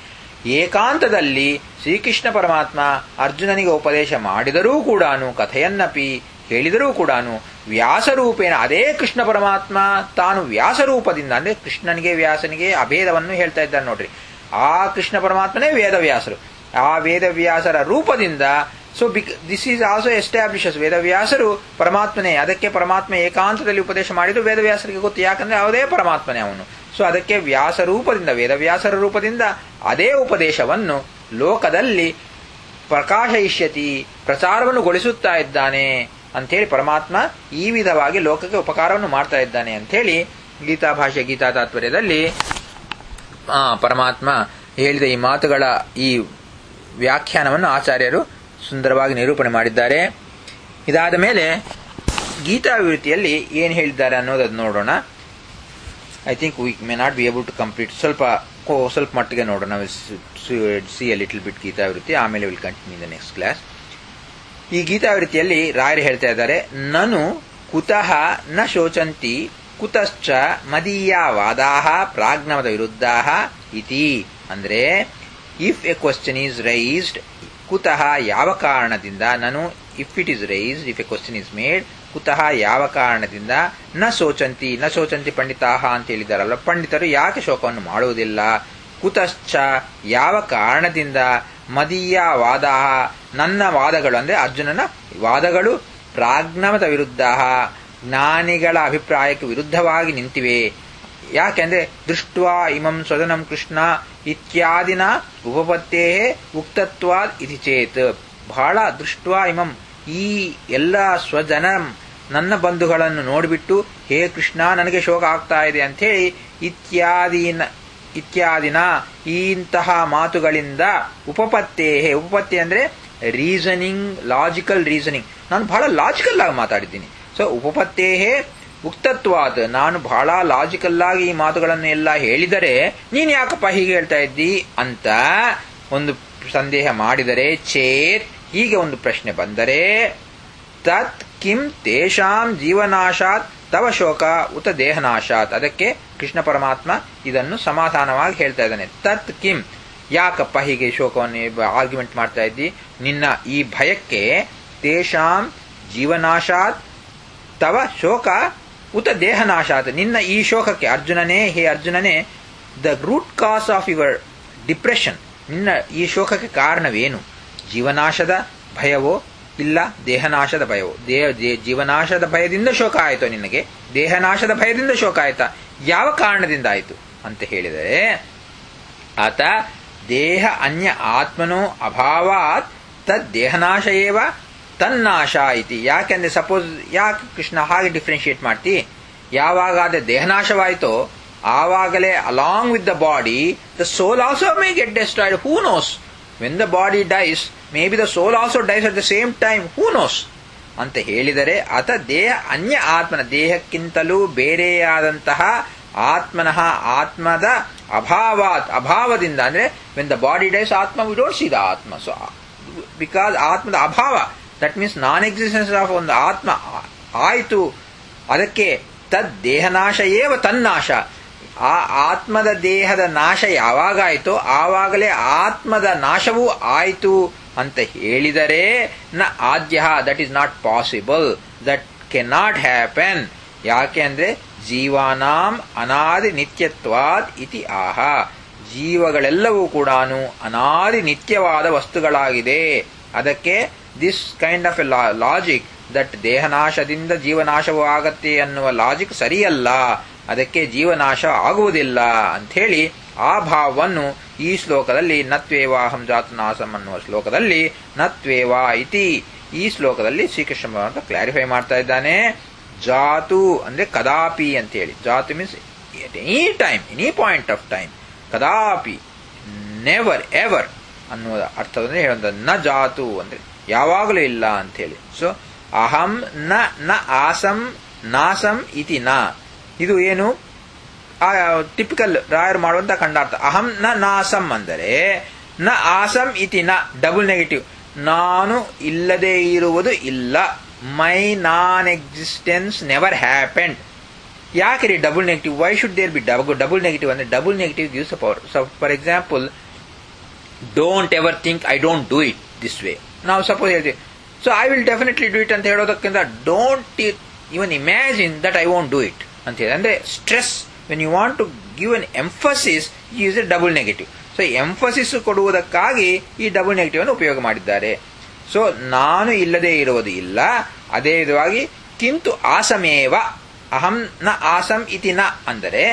ಏಕಾಂತದಲ್ಲಿ ಶ್ರೀಕೃಷ್ಣ ಪರಮಾತ್ಮ ಅರ್ಜುನನಿಗೆ ಉಪದೇಶ ಮಾಡಿದರೂ ಕೂಡ ಕಥೆಯನ್ನಪಿ ಹೇಳಿದರೂ ಕೂಡ ವ್ಯಾಸರೂಪೇಣ ಅದೇ ಕೃಷ್ಣ ಪರಮಾತ್ಮ ತಾನು ವ್ಯಾಸರೂಪದಿಂದ ಅಂದ್ರೆ ಕೃಷ್ಣನಿಗೆ ವ್ಯಾಸನಿಗೆ ಅಭೇದವನ್ನು ಹೇಳ್ತಾ ಇದ್ದಾನೆ ನೋಡ್ರಿ ಆ ಕೃಷ್ಣ ಪರಮಾತ್ಮನೇ ವೇದವ್ಯಾಸರು ಆ ವೇದವ್ಯಾಸರ ರೂಪದಿಂದ ಸೊ ಬಿಕ್ ದಿಸ್ ಈಸ್ ಆಲ್ಸೋ ಎಸ್ಟಾಬ್ಲಿಷಸ್ ವೇದವ್ಯಾಸರು ಪರಮಾತ್ಮನೇ ಅದಕ್ಕೆ ಪರಮಾತ್ಮ ಏಕಾಂತದಲ್ಲಿ ಉಪದೇಶ ಮಾಡಿದ್ರು ವೇದವ್ಯಾಸರಿಗೆ ಗೊತ್ತು ಯಾಕಂದ್ರೆ ಯಾವುದೇ ಪರಮಾತ್ಮನೇ ಅವನು ಸೊ ಅದಕ್ಕೆ ವ್ಯಾಸ ರೂಪದಿಂದ ವೇದವ್ಯಾಸರ ರೂಪದಿಂದ ಅದೇ ಉಪದೇಶವನ್ನು ಲೋಕದಲ್ಲಿ ಪ್ರಕಾಶಯಿಷ್ಯತಿ ಪ್ರಚಾರವನ್ನು ಗೊಳಿಸುತ್ತಾ ಇದ್ದಾನೆ ಅಂಥೇಳಿ ಪರಮಾತ್ಮ ಈ ವಿಧವಾಗಿ ಲೋಕಕ್ಕೆ ಉಪಕಾರವನ್ನು ಮಾಡ್ತಾ ಇದ್ದಾನೆ ಅಂಥೇಳಿ ಗೀತಾ ಭಾಷೆ ಗೀತಾ ತಾತ್ಪರ್ಯದಲ್ಲಿ ಪರಮಾತ್ಮ ಹೇಳಿದ ಈ ಮಾತುಗಳ ಈ ವ್ಯಾಖ್ಯಾನವನ್ನು ಆಚಾರ್ಯರು ಸುಂದರವಾಗಿ ನಿರೂಪಣೆ ಮಾಡಿದ್ದಾರೆ ಇದಾದ ಮೇಲೆ ಗೀತಾಭಿವೃತ್ತಿಯಲ್ಲಿ ಏನು ಹೇಳಿದ್ದಾರೆ ಅನ್ನೋದನ್ನು ನೋಡೋಣ I think we may not be able to complete ಸ್ವಲ್ಪ ಸ್ವಲ್ಪ ಮಟ್ಟಿಗೆ ನೋಡೋಣ see a little bit Gitavritti ಆಮೇಲೆ will continue the next class ಈ ಗೀತಾವೃತ್ತಿಯಲ್ಲಿ ರಾಯರು ಹೇಳ್ತಾ ಇದ್ದಾರೆ ನನು ಕುತಃ ನ ಶೋಚಂತಿ ಕುತಶ್ಚ ಮದೀಯ ವಾದಾ ಪ್ರಾಜ್ಞವದ ವಿರುದ್ಧ ಇತಿ ಅಂದ್ರೆ if a question is raised ಕುತಃ ಯಾವ ಕಾರಣದಿಂದ ನಾನು if it is raised if a question is made ಕುತಃ ಯಾವ ಕಾರಣದಿಂದ ನ ಶೋಚಂತಿ ನ ಶೋಚಂತಿ ಪಂಡಿತಾಹ ಅಂತ ಹೇಳಿದಾರಲ್ಲ ಪಂಡಿತರು ಯಾಕೆ ಶೋಕವನ್ನು ಮಾಡುವುದಿಲ್ಲ ಕುತಶ್ಚ ಯಾವ ಕಾರಣದಿಂದ ಮದೀಯ ವಾದ ನನ್ನ ವಾದಗಳು ಅಂದ್ರೆ ಅರ್ಜುನನ ವಾದಗಳು ಪ್ರಾಜ್ಞಮತ ವಿರುದ್ಧ ಜ್ಞಾನಿಗಳ ಅಭಿಪ್ರಾಯಕ್ಕೆ ವಿರುದ್ಧವಾಗಿ ನಿಂತಿವೆ ಯಾಕೆಂದ್ರೆ ದೃಷ್ಟ್ವಾ ಇಮಂ ಸ್ವದನಂ ಕೃಷ್ಣ ಇತ್ಯಾದಿನ ಉಪಪತ್ತೇ ಉಕ್ತತ್ವಾದ್ ಇತಿ ಚೇತ್ ಬಹಳ ದೃಷ್ಟ್ವಾ ಇಮಂ ಈ ಎಲ್ಲ ಸ್ವಜನ ನನ್ನ ಬಂಧುಗಳನ್ನು ನೋಡಿಬಿಟ್ಟು ಹೇ ಕೃಷ್ಣ ನನಗೆ ಶೋಕ ಆಗ್ತಾ ಇದೆ ಅಂಥೇಳಿ ಇತ್ಯಾದಿನ ಇತ್ಯಾದಿನ ಇಂತಹ ಮಾತುಗಳಿಂದ ಉಪಪತ್ತೇ ಉಪಪತ್ತಿ ಅಂದ್ರೆ ರೀಸನಿಂಗ್ ಲಾಜಿಕಲ್ ರೀಸನಿಂಗ್ ನಾನು ಬಹಳ ಲಾಜಿಕಲ್ ಆಗಿ ಮಾತಾಡಿದ್ದೀನಿ ಸೊ ಉಪಪತ್ತೇಹೇ ಉಕ್ತತ್ವಾದ ನಾನು ಬಹಳ ಲಾಜಿಕಲ್ ಆಗಿ ಈ ಮಾತುಗಳನ್ನು ಎಲ್ಲ ಹೇಳಿದರೆ ನೀನ್ ಯಾಕಪ್ಪ ಹೀಗೆ ಹೇಳ್ತಾ ಇದ್ದಿ ಅಂತ ಒಂದು ಸಂದೇಹ ಮಾಡಿದರೆ ಚೇತ್ ಹೀಗೆ ಒಂದು ಪ್ರಶ್ನೆ ಬಂದರೆ ತತ್ ಕಿಂ ತೇಷಾಂ ಜೀವನಾಶಾತ್ ತವ ಶೋಕ ಉತ ದೇಹನಾಶಾತ್ ಅದಕ್ಕೆ ಕೃಷ್ಣ ಪರಮಾತ್ಮ ಇದನ್ನು ಸಮಾಧಾನವಾಗಿ ಹೇಳ್ತಾ ಇದ್ದಾನೆ ತತ್ ಕಿಂ ಯಾಕಪ್ಪ ಹೀಗೆ ಶೋಕವನ್ನು ಆರ್ಗ್ಯುಮೆಂಟ್ ಮಾಡ್ತಾ ಇದ್ದಿ ನಿನ್ನ ಈ ಭಯಕ್ಕೆ ತೇಷಾಂ ಜೀವನಾಶಾತ್ ತವ ಶೋಕ ಉತ ದೇಹನಾಶಾತ್ ನಿನ್ನ ಈ ಶೋಕಕ್ಕೆ ಅರ್ಜುನನೇ ಹೇ ಅರ್ಜುನನೇ the root cause of your depression ನಿನ್ನ ಈ ಶೋಕಕ್ಕೆ ಕಾರಣವೇನು ಜೀವನಾಶದ ಭಯವೋ ಇಲ್ಲ ದೇಹನಾಶದ ಭಯವೋ ದೇಹ ಜೀವನಾಶದ ಭಯದಿಂದ ಶೋಕ ಆಯಿತೋ ನಿನಗೆ ದೇಹನಾಶದ ಭಯದಿಂದ ಶೋಕ ಆಯ್ತಾ ಯಾವ ಕಾರಣದಿಂದ ಆಯಿತು ಅಂತ ಹೇಳಿದರೆ ಆತ ದೇಹ ಅನ್ಯ ಆತ್ಮನೋ ಅಭಾವಾತ್ ತದ್ ದೇಹನಾಶ ಏವ ತನ್ನಾಶ ಐತಿ ಯಾಕೆಂದ್ರೆ ಸಪೋಸ್ ಯಾಕೆ ಕೃಷ್ಣ ಹಾಗೆ ಡಿಫ್ರೆನ್ಶಿಯೇಟ್ ಮಾಡ್ತಿ ಯಾವಾಗ ಅದೇ ದೇಹನಾಶವಾಯಿತೋ ಆವಾಗಲೇ along with the body the soul also may get destroyed who knows when the body dies may be the soul also dies at the same time who knows ಅಂತ ಹೇಳಿದರೆ ಆತ ದೇಹ ಅನ್ಯ ಆತ್ಮನ ದೇಹಕ್ಕಿಂತಲೂ ಬೇರೆಯಾದಂತಹ ಆತ್ಮನಃ ಆತ್ಮದ ಅಭಾವಾತ್ ಅಭಾವದಿಂದ ಅಂದ್ರೆ ವೆನ್ ದ ಬಾಡಿ ಡೈಸ್ ಆತ್ಮ ವಿ ಡೋಂಟ್ ಸಿ ದ ಆತ್ಮ ಸೊ ಬಿಕಾಸ್ ಆತ್ಮದ ಅಭಾವ that means non existence of ಒಂದು ಆತ್ಮ ಆಯಿತು ಅದಕ್ಕೆ ತದ್ ದೇಹನಾಶ ಏವ ತನ್ನಾಶ ಆ ಆತ್ಮದ ದೇಹದ ನಾಶ ಯಾವಾಗಾಯಿತೋ ಆವಾಗಲೇ ಆತ್ಮದ ನಾಶವೂ ಆಯಿತು ಅಂತ ಹೇಳಿದರೆ ನ ಆದ್ಯ that is not possible that can not happen ಯಾಕೆ ಅಂದ್ರೆ ಜೀವಾನಾಂ ಅನಾದಿ ನಿತ್ಯತ್ವಾದ್ ಇತಿ ಆಹ ಜೀವಗಳೆಲ್ಲವೂ ಕೂಡ ಅನಾದಿ ನಿತ್ಯವಾದ ವಸ್ತುಗಳಾಗಿದೆ ಅದಕ್ಕೆ this kind of a logic ದಟ್ ದೇಹನಾಶದಿಂದ ಜೀವನಾಶವೂ ಆಗತ್ತೆ ಅನ್ನುವ ಲಾಜಿಕ್ ಸರಿಯಲ್ಲ ಅದಕ್ಕೆ ಜೀವನಾಶ ಆಗುವುದಿಲ್ಲ ಅಂಥೇಳಿ ಆ ಭಾವವನ್ನು ಈ ಶ್ಲೋಕದಲ್ಲಿ ನತ್ವೇವಾಹಂ ಜಾತನಾಸಂ ಅನ್ನುವ ಶ್ಲೋಕದಲ್ಲಿ ನತ್ವೇವಾ ಇತಿ ಈ ಶ್ಲೋಕದಲ್ಲಿ ಶ್ರೀಕೃಷ್ಣ ಭಗವಂತ ಕ್ಲಾರಿಫೈ ಮಾಡ್ತಾ ಇದ್ದಾನೆ ಜಾತು ಅಂದ್ರೆ ಕದಾಪಿ ಅಂತೇಳಿ ಜಾತು means at any time any point of time ಕದಾಪಿ ನೆವರ್ ಎವರ್ ಅನ್ನುವ ಅರ್ಥವನ್ನು ಹೇಳುವಂತ ನ ಜಾತು ಅಂದ್ರೆ ಯಾವಾಗಲೂ ಇಲ್ಲ ಅಂತೇಳಿ ಸೊ ಅಹಂ ನ ನ ಆಸಂ ನಾಸಂ ಇತಿ ನ ಇದು ಏನು ಟಿಪಿಕಲ್ ರಾಯರ್ ಮಾಡುವಂತ ಖಂಡಾರ್ಥ ಅಹಂ ನ ನಾಸಂ ಅಂದರೆ ನ ಆಸಂ ಇತಿ ನ ಡಬಲ್ ನೆಗೆಟಿವ್ ನಾನು ಇಲ್ಲದೆ ಇರುವುದು ಇಲ್ಲ my non existence never happened ಯಾಕೆ ರೀ double negative why should there be double negative ಅಂದ್ರೆ double negative gives a power so for example don't ever think I don't do it this way ನಾವು ಸಪೋಸ್ ಹೇಳ್ತೀವಿ so I will definitely do it ಅಂತ ಹೇಳೋದಕ್ಕಿಂತ don't even imagine that I won't do it ಅಂತ ಹೇಳಿ ಅಂದ್ರೆ stress when you want to give an emphasis use a double negative so emphasis ಕೊಡುವುದಕ್ಕಾಗಿ ಈ ಡಬಲ್ ನೆಗೆಟಿವ್ ಅನ್ನು ಉಪಯೋಗ ಮಾಡಿದ್ದಾರೆ ಸೊ ನಾನು ಇಲ್ಲದೆ ಇರುವುದು ಇಲ್ಲ ಅದೇ ವಿಧವಾಗಿ ಕಿಂತು ಆಸಮೇವ ಅಹಂ ನ ಆಸಂ ಇತಿ ನ ಅಂದರೆ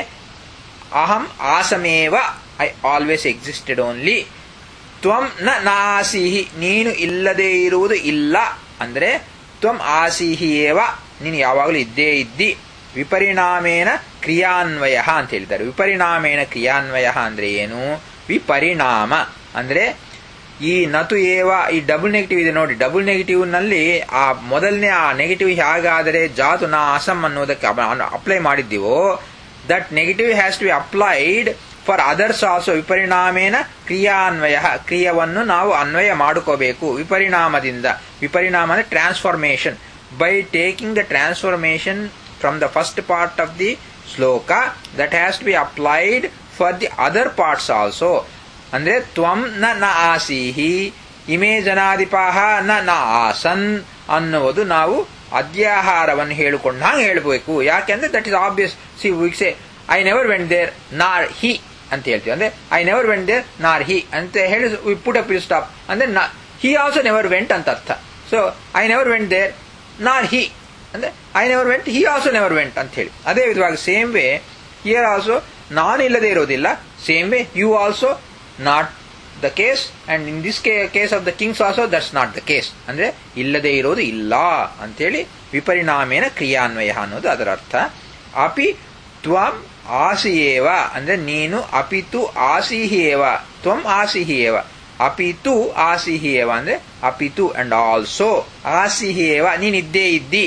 ಅಹಂ ಆಸಮೇವ ಐ ಆಲ್ವೇಸ್ ಎಕ್ಸಿಸ್ಟೆಡ್ ಓನ್ಲಿ ತ್ವಂ ನ ನಾಸಿಹಿ ನೀನು ಇಲ್ಲದೆ ಇರುವುದು ಇಲ್ಲ ಅಂದರೆ ತ್ವಂ ಆಸಿಹಿ ಏವ ನೀನು ಯಾವಾಗಲೂ ಇದ್ದೇ ಇದ್ದಿ ವಿಪರಿಣಾಮೇನ ಕ್ರಿಯಾನ್ವಯ ಅಂತ ಹೇಳಿದ್ದಾರೆ ವಿಪರಿಣಾಮೇನ ಕ್ರಿಯಾನ್ವಯ ಅಂದ್ರೆ ಏನು ವಿಪರಿಣಾಮ ಅಂದ್ರೆ ಈ ನತು ಏವ ಈ ಡಬಲ್ ನೆಗೆಟಿವ್ ಇದೆ ನೋಡಿ ಡಬಲ್ ನೆಗೆಟಿವ್ ನಲ್ಲಿ ಆ ಮೊದಲನೇ ಆ ನೆಗೆಟಿವ್ ಹೇಗಾದರೆ ಜಾತು ನಾ ಅಸಂ ಅನ್ನೋದಕ್ಕೆ ಅಪ್ಲೈ ಮಾಡಿದ್ದೀವೋ that negative has to be applied for others also ವಿಪರಿಣಾಮೇನ ಕ್ರಿಯಾನ್ವಯ ಕ್ರಿಯವನ್ನು ನಾವು ಅನ್ವಯ ಮಾಡಿಕೋಬೇಕು ವಿಪರಿಣಾಮದಿಂದ ವಿಪರಿಣಾಮ ಅಂದ್ರೆ transformation by taking the transformation from the first part of the ಶ್ಲೋಕ that has to be applied for the other parts also ಅಂದ್ರೆ ತ್ವಂ ನ ನ ಆಸೀಹಿ ಇಮೇ ಜನಾಧಿಪಾಹ ನ ನ ಆಸನ್ ಅನ್ನುವುದು ನಾವು ಅದ್ಯಾಹಾರವನ್ನು ಹೇಳಿಕೊಂಡ ಹಾಗೆ ಹೇಳಬೇಕು ಯಾಕೆಂದ್ರೆ ದಟ್ ಇಸ್ ಆಬ್ವಿಯಸ್ ಸಿ ವಿಕ್ಸೆ I never went there nor he ಅಂತ ಹೇಳ್ತೀವಿ ಅಂದ್ರೆ I never went there nor he ಅಂತ ಹೇಳಿ ಪುಟ್ ಅಪ್ ಯು ಸ್ಟಾಪ್ ಅಂದ್ರೆ ಹಿ ಆಲ್ಸೋ ನೆವರ್ ವೆಂಟ್ ಅಂತ ಅರ್ಥ so I never went there nor he ಅಂದ್ರೆ I never went he also never went ಅಂತ ಹೇಳಿ ಅದೇ ವಿಧವಾಗಿ ಸೇಮ್ ವೇ ಹಿಯರ್ ಆಲ್ಸೋ ನಾನು ಇಲ್ಲದೆ ಇರೋದಿಲ್ಲ same way you also not the case and in this case of the kings also that's not the case ಅಂದ್ರೆ ಇಲ್ಲದೆ ಇರೋದು ಇಲ್ಲ ಅಂತೇಳಿ ವಿಪರಿಣಾಮೇನ ಕ್ರಿಯಾನ್ವಯ ಅನ್ನೋದು ಅದರ ಅರ್ಥ ಅಪಿ ತ್ವಂ ಆಸಿಯೇವ ಅಂದ್ರೆ ನೀನು ಅಪಿತು ಆಸಿಹಿಯೇವ ತ್ವಂ ಆಸಿಹಿಯೇವ ಅಪಿತು ಆಸಿಹಿಯೇವ ಅಂದ್ರೆ ಅಪಿತು ಅಂಡ್ ಆಲ್ಸೋ ಆಸಿಹಿಯೇವ ನೀನಿದ್ದೇ ಇದ್ದಿ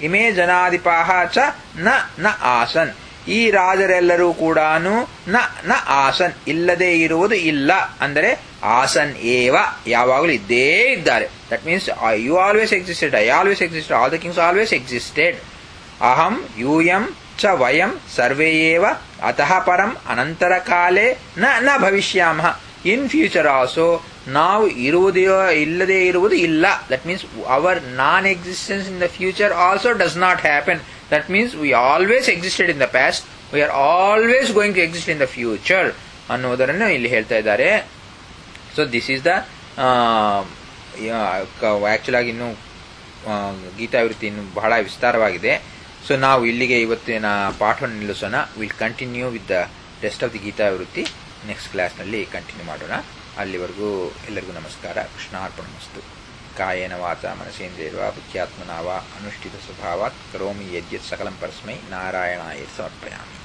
ಇಮೇ ಜನಾಧಿಪಾಹ ಚ ನ ನ ಆಸನ್ ಈ ರಾಜರೆಲ್ಲರೂ ಕೂಡ ನ ನ ಆಸನ್ ಇಲ್ಲದೆ ಇರುವುದು ಇಲ್ಲ ಅಂದರೆ ಆಸನ್ ಏವ ಯಾವಾಗಲೂ ಇದ್ದೇ ಇದ್ದಾರೆ that means you always existed I always existed all the kings always existed ಅಹಂ ಯೂಯಂ ಚ ವಯಂ ಸರ್ವೇ ಏವ ಅತಃ ಪರಂ ಅನಂತರ ಕಾಲೇ ನ ನ ಭವಿಷ್ಯಾಮಃ ಇನ್ ಫ್ಯೂಚರ್ ಆಲ್ಸೋ ನಾವು ಇರುವುದೇ ಇಲ್ಲದೆ ಇರುವುದು ಇಲ್ಲ that means our non existence in the future also does not happen that means we always existed in the past we are always going to exist in the future ಅನ್ನುವುದನ್ನು ಇಲ್ಲಿ ಹೇಳ್ತಾ ಇದ್ದಾರೆ so this is the actual ಆಗಿ ಇನ್ನು ಗೀತಾವೃತ್ತಿ ಇನ್ನು ಬಹಳ ವಿಸ್ತಾರವಾಗಿದೆ ಸೊ ನಾವು ಇಲ್ಲಿಗೆ ಇವತ್ತಿನ ಪಾಠವನ್ನು ನಿಲ್ಲಿಸೋಣ will continue with the rest of the Gitavritti next ಕ್ಲಾಸ್ನಲ್ಲಿ ಕಂಟಿನ್ಯೂ ಮಾಡೋಣ ಅಲ್ಲಿವರೆಗೂ ಎಲ್ಲರಿಗೂ ನಮಸ್ಕಾರ ಕೃಷ್ಣಾರ್ಪಣಮಸ್ತು ಕಾಯೇನ ವಾಚ ಮನಸೇಂದ್ರಿಯರ್ವ ಬುದ್ಧ್ಯಾತ್ಮನಾವ ಅನುಷ್ಠಿತ ಸ್ವಭಾವಾತ್ ಕರೋಮಿ ಯದ್ಯತ್ ಸಕಲಂ ಪರಸ್ಮೈ ನಾರಾಯಣಾಯ ಸಮರ್ಪಯಾಮಿ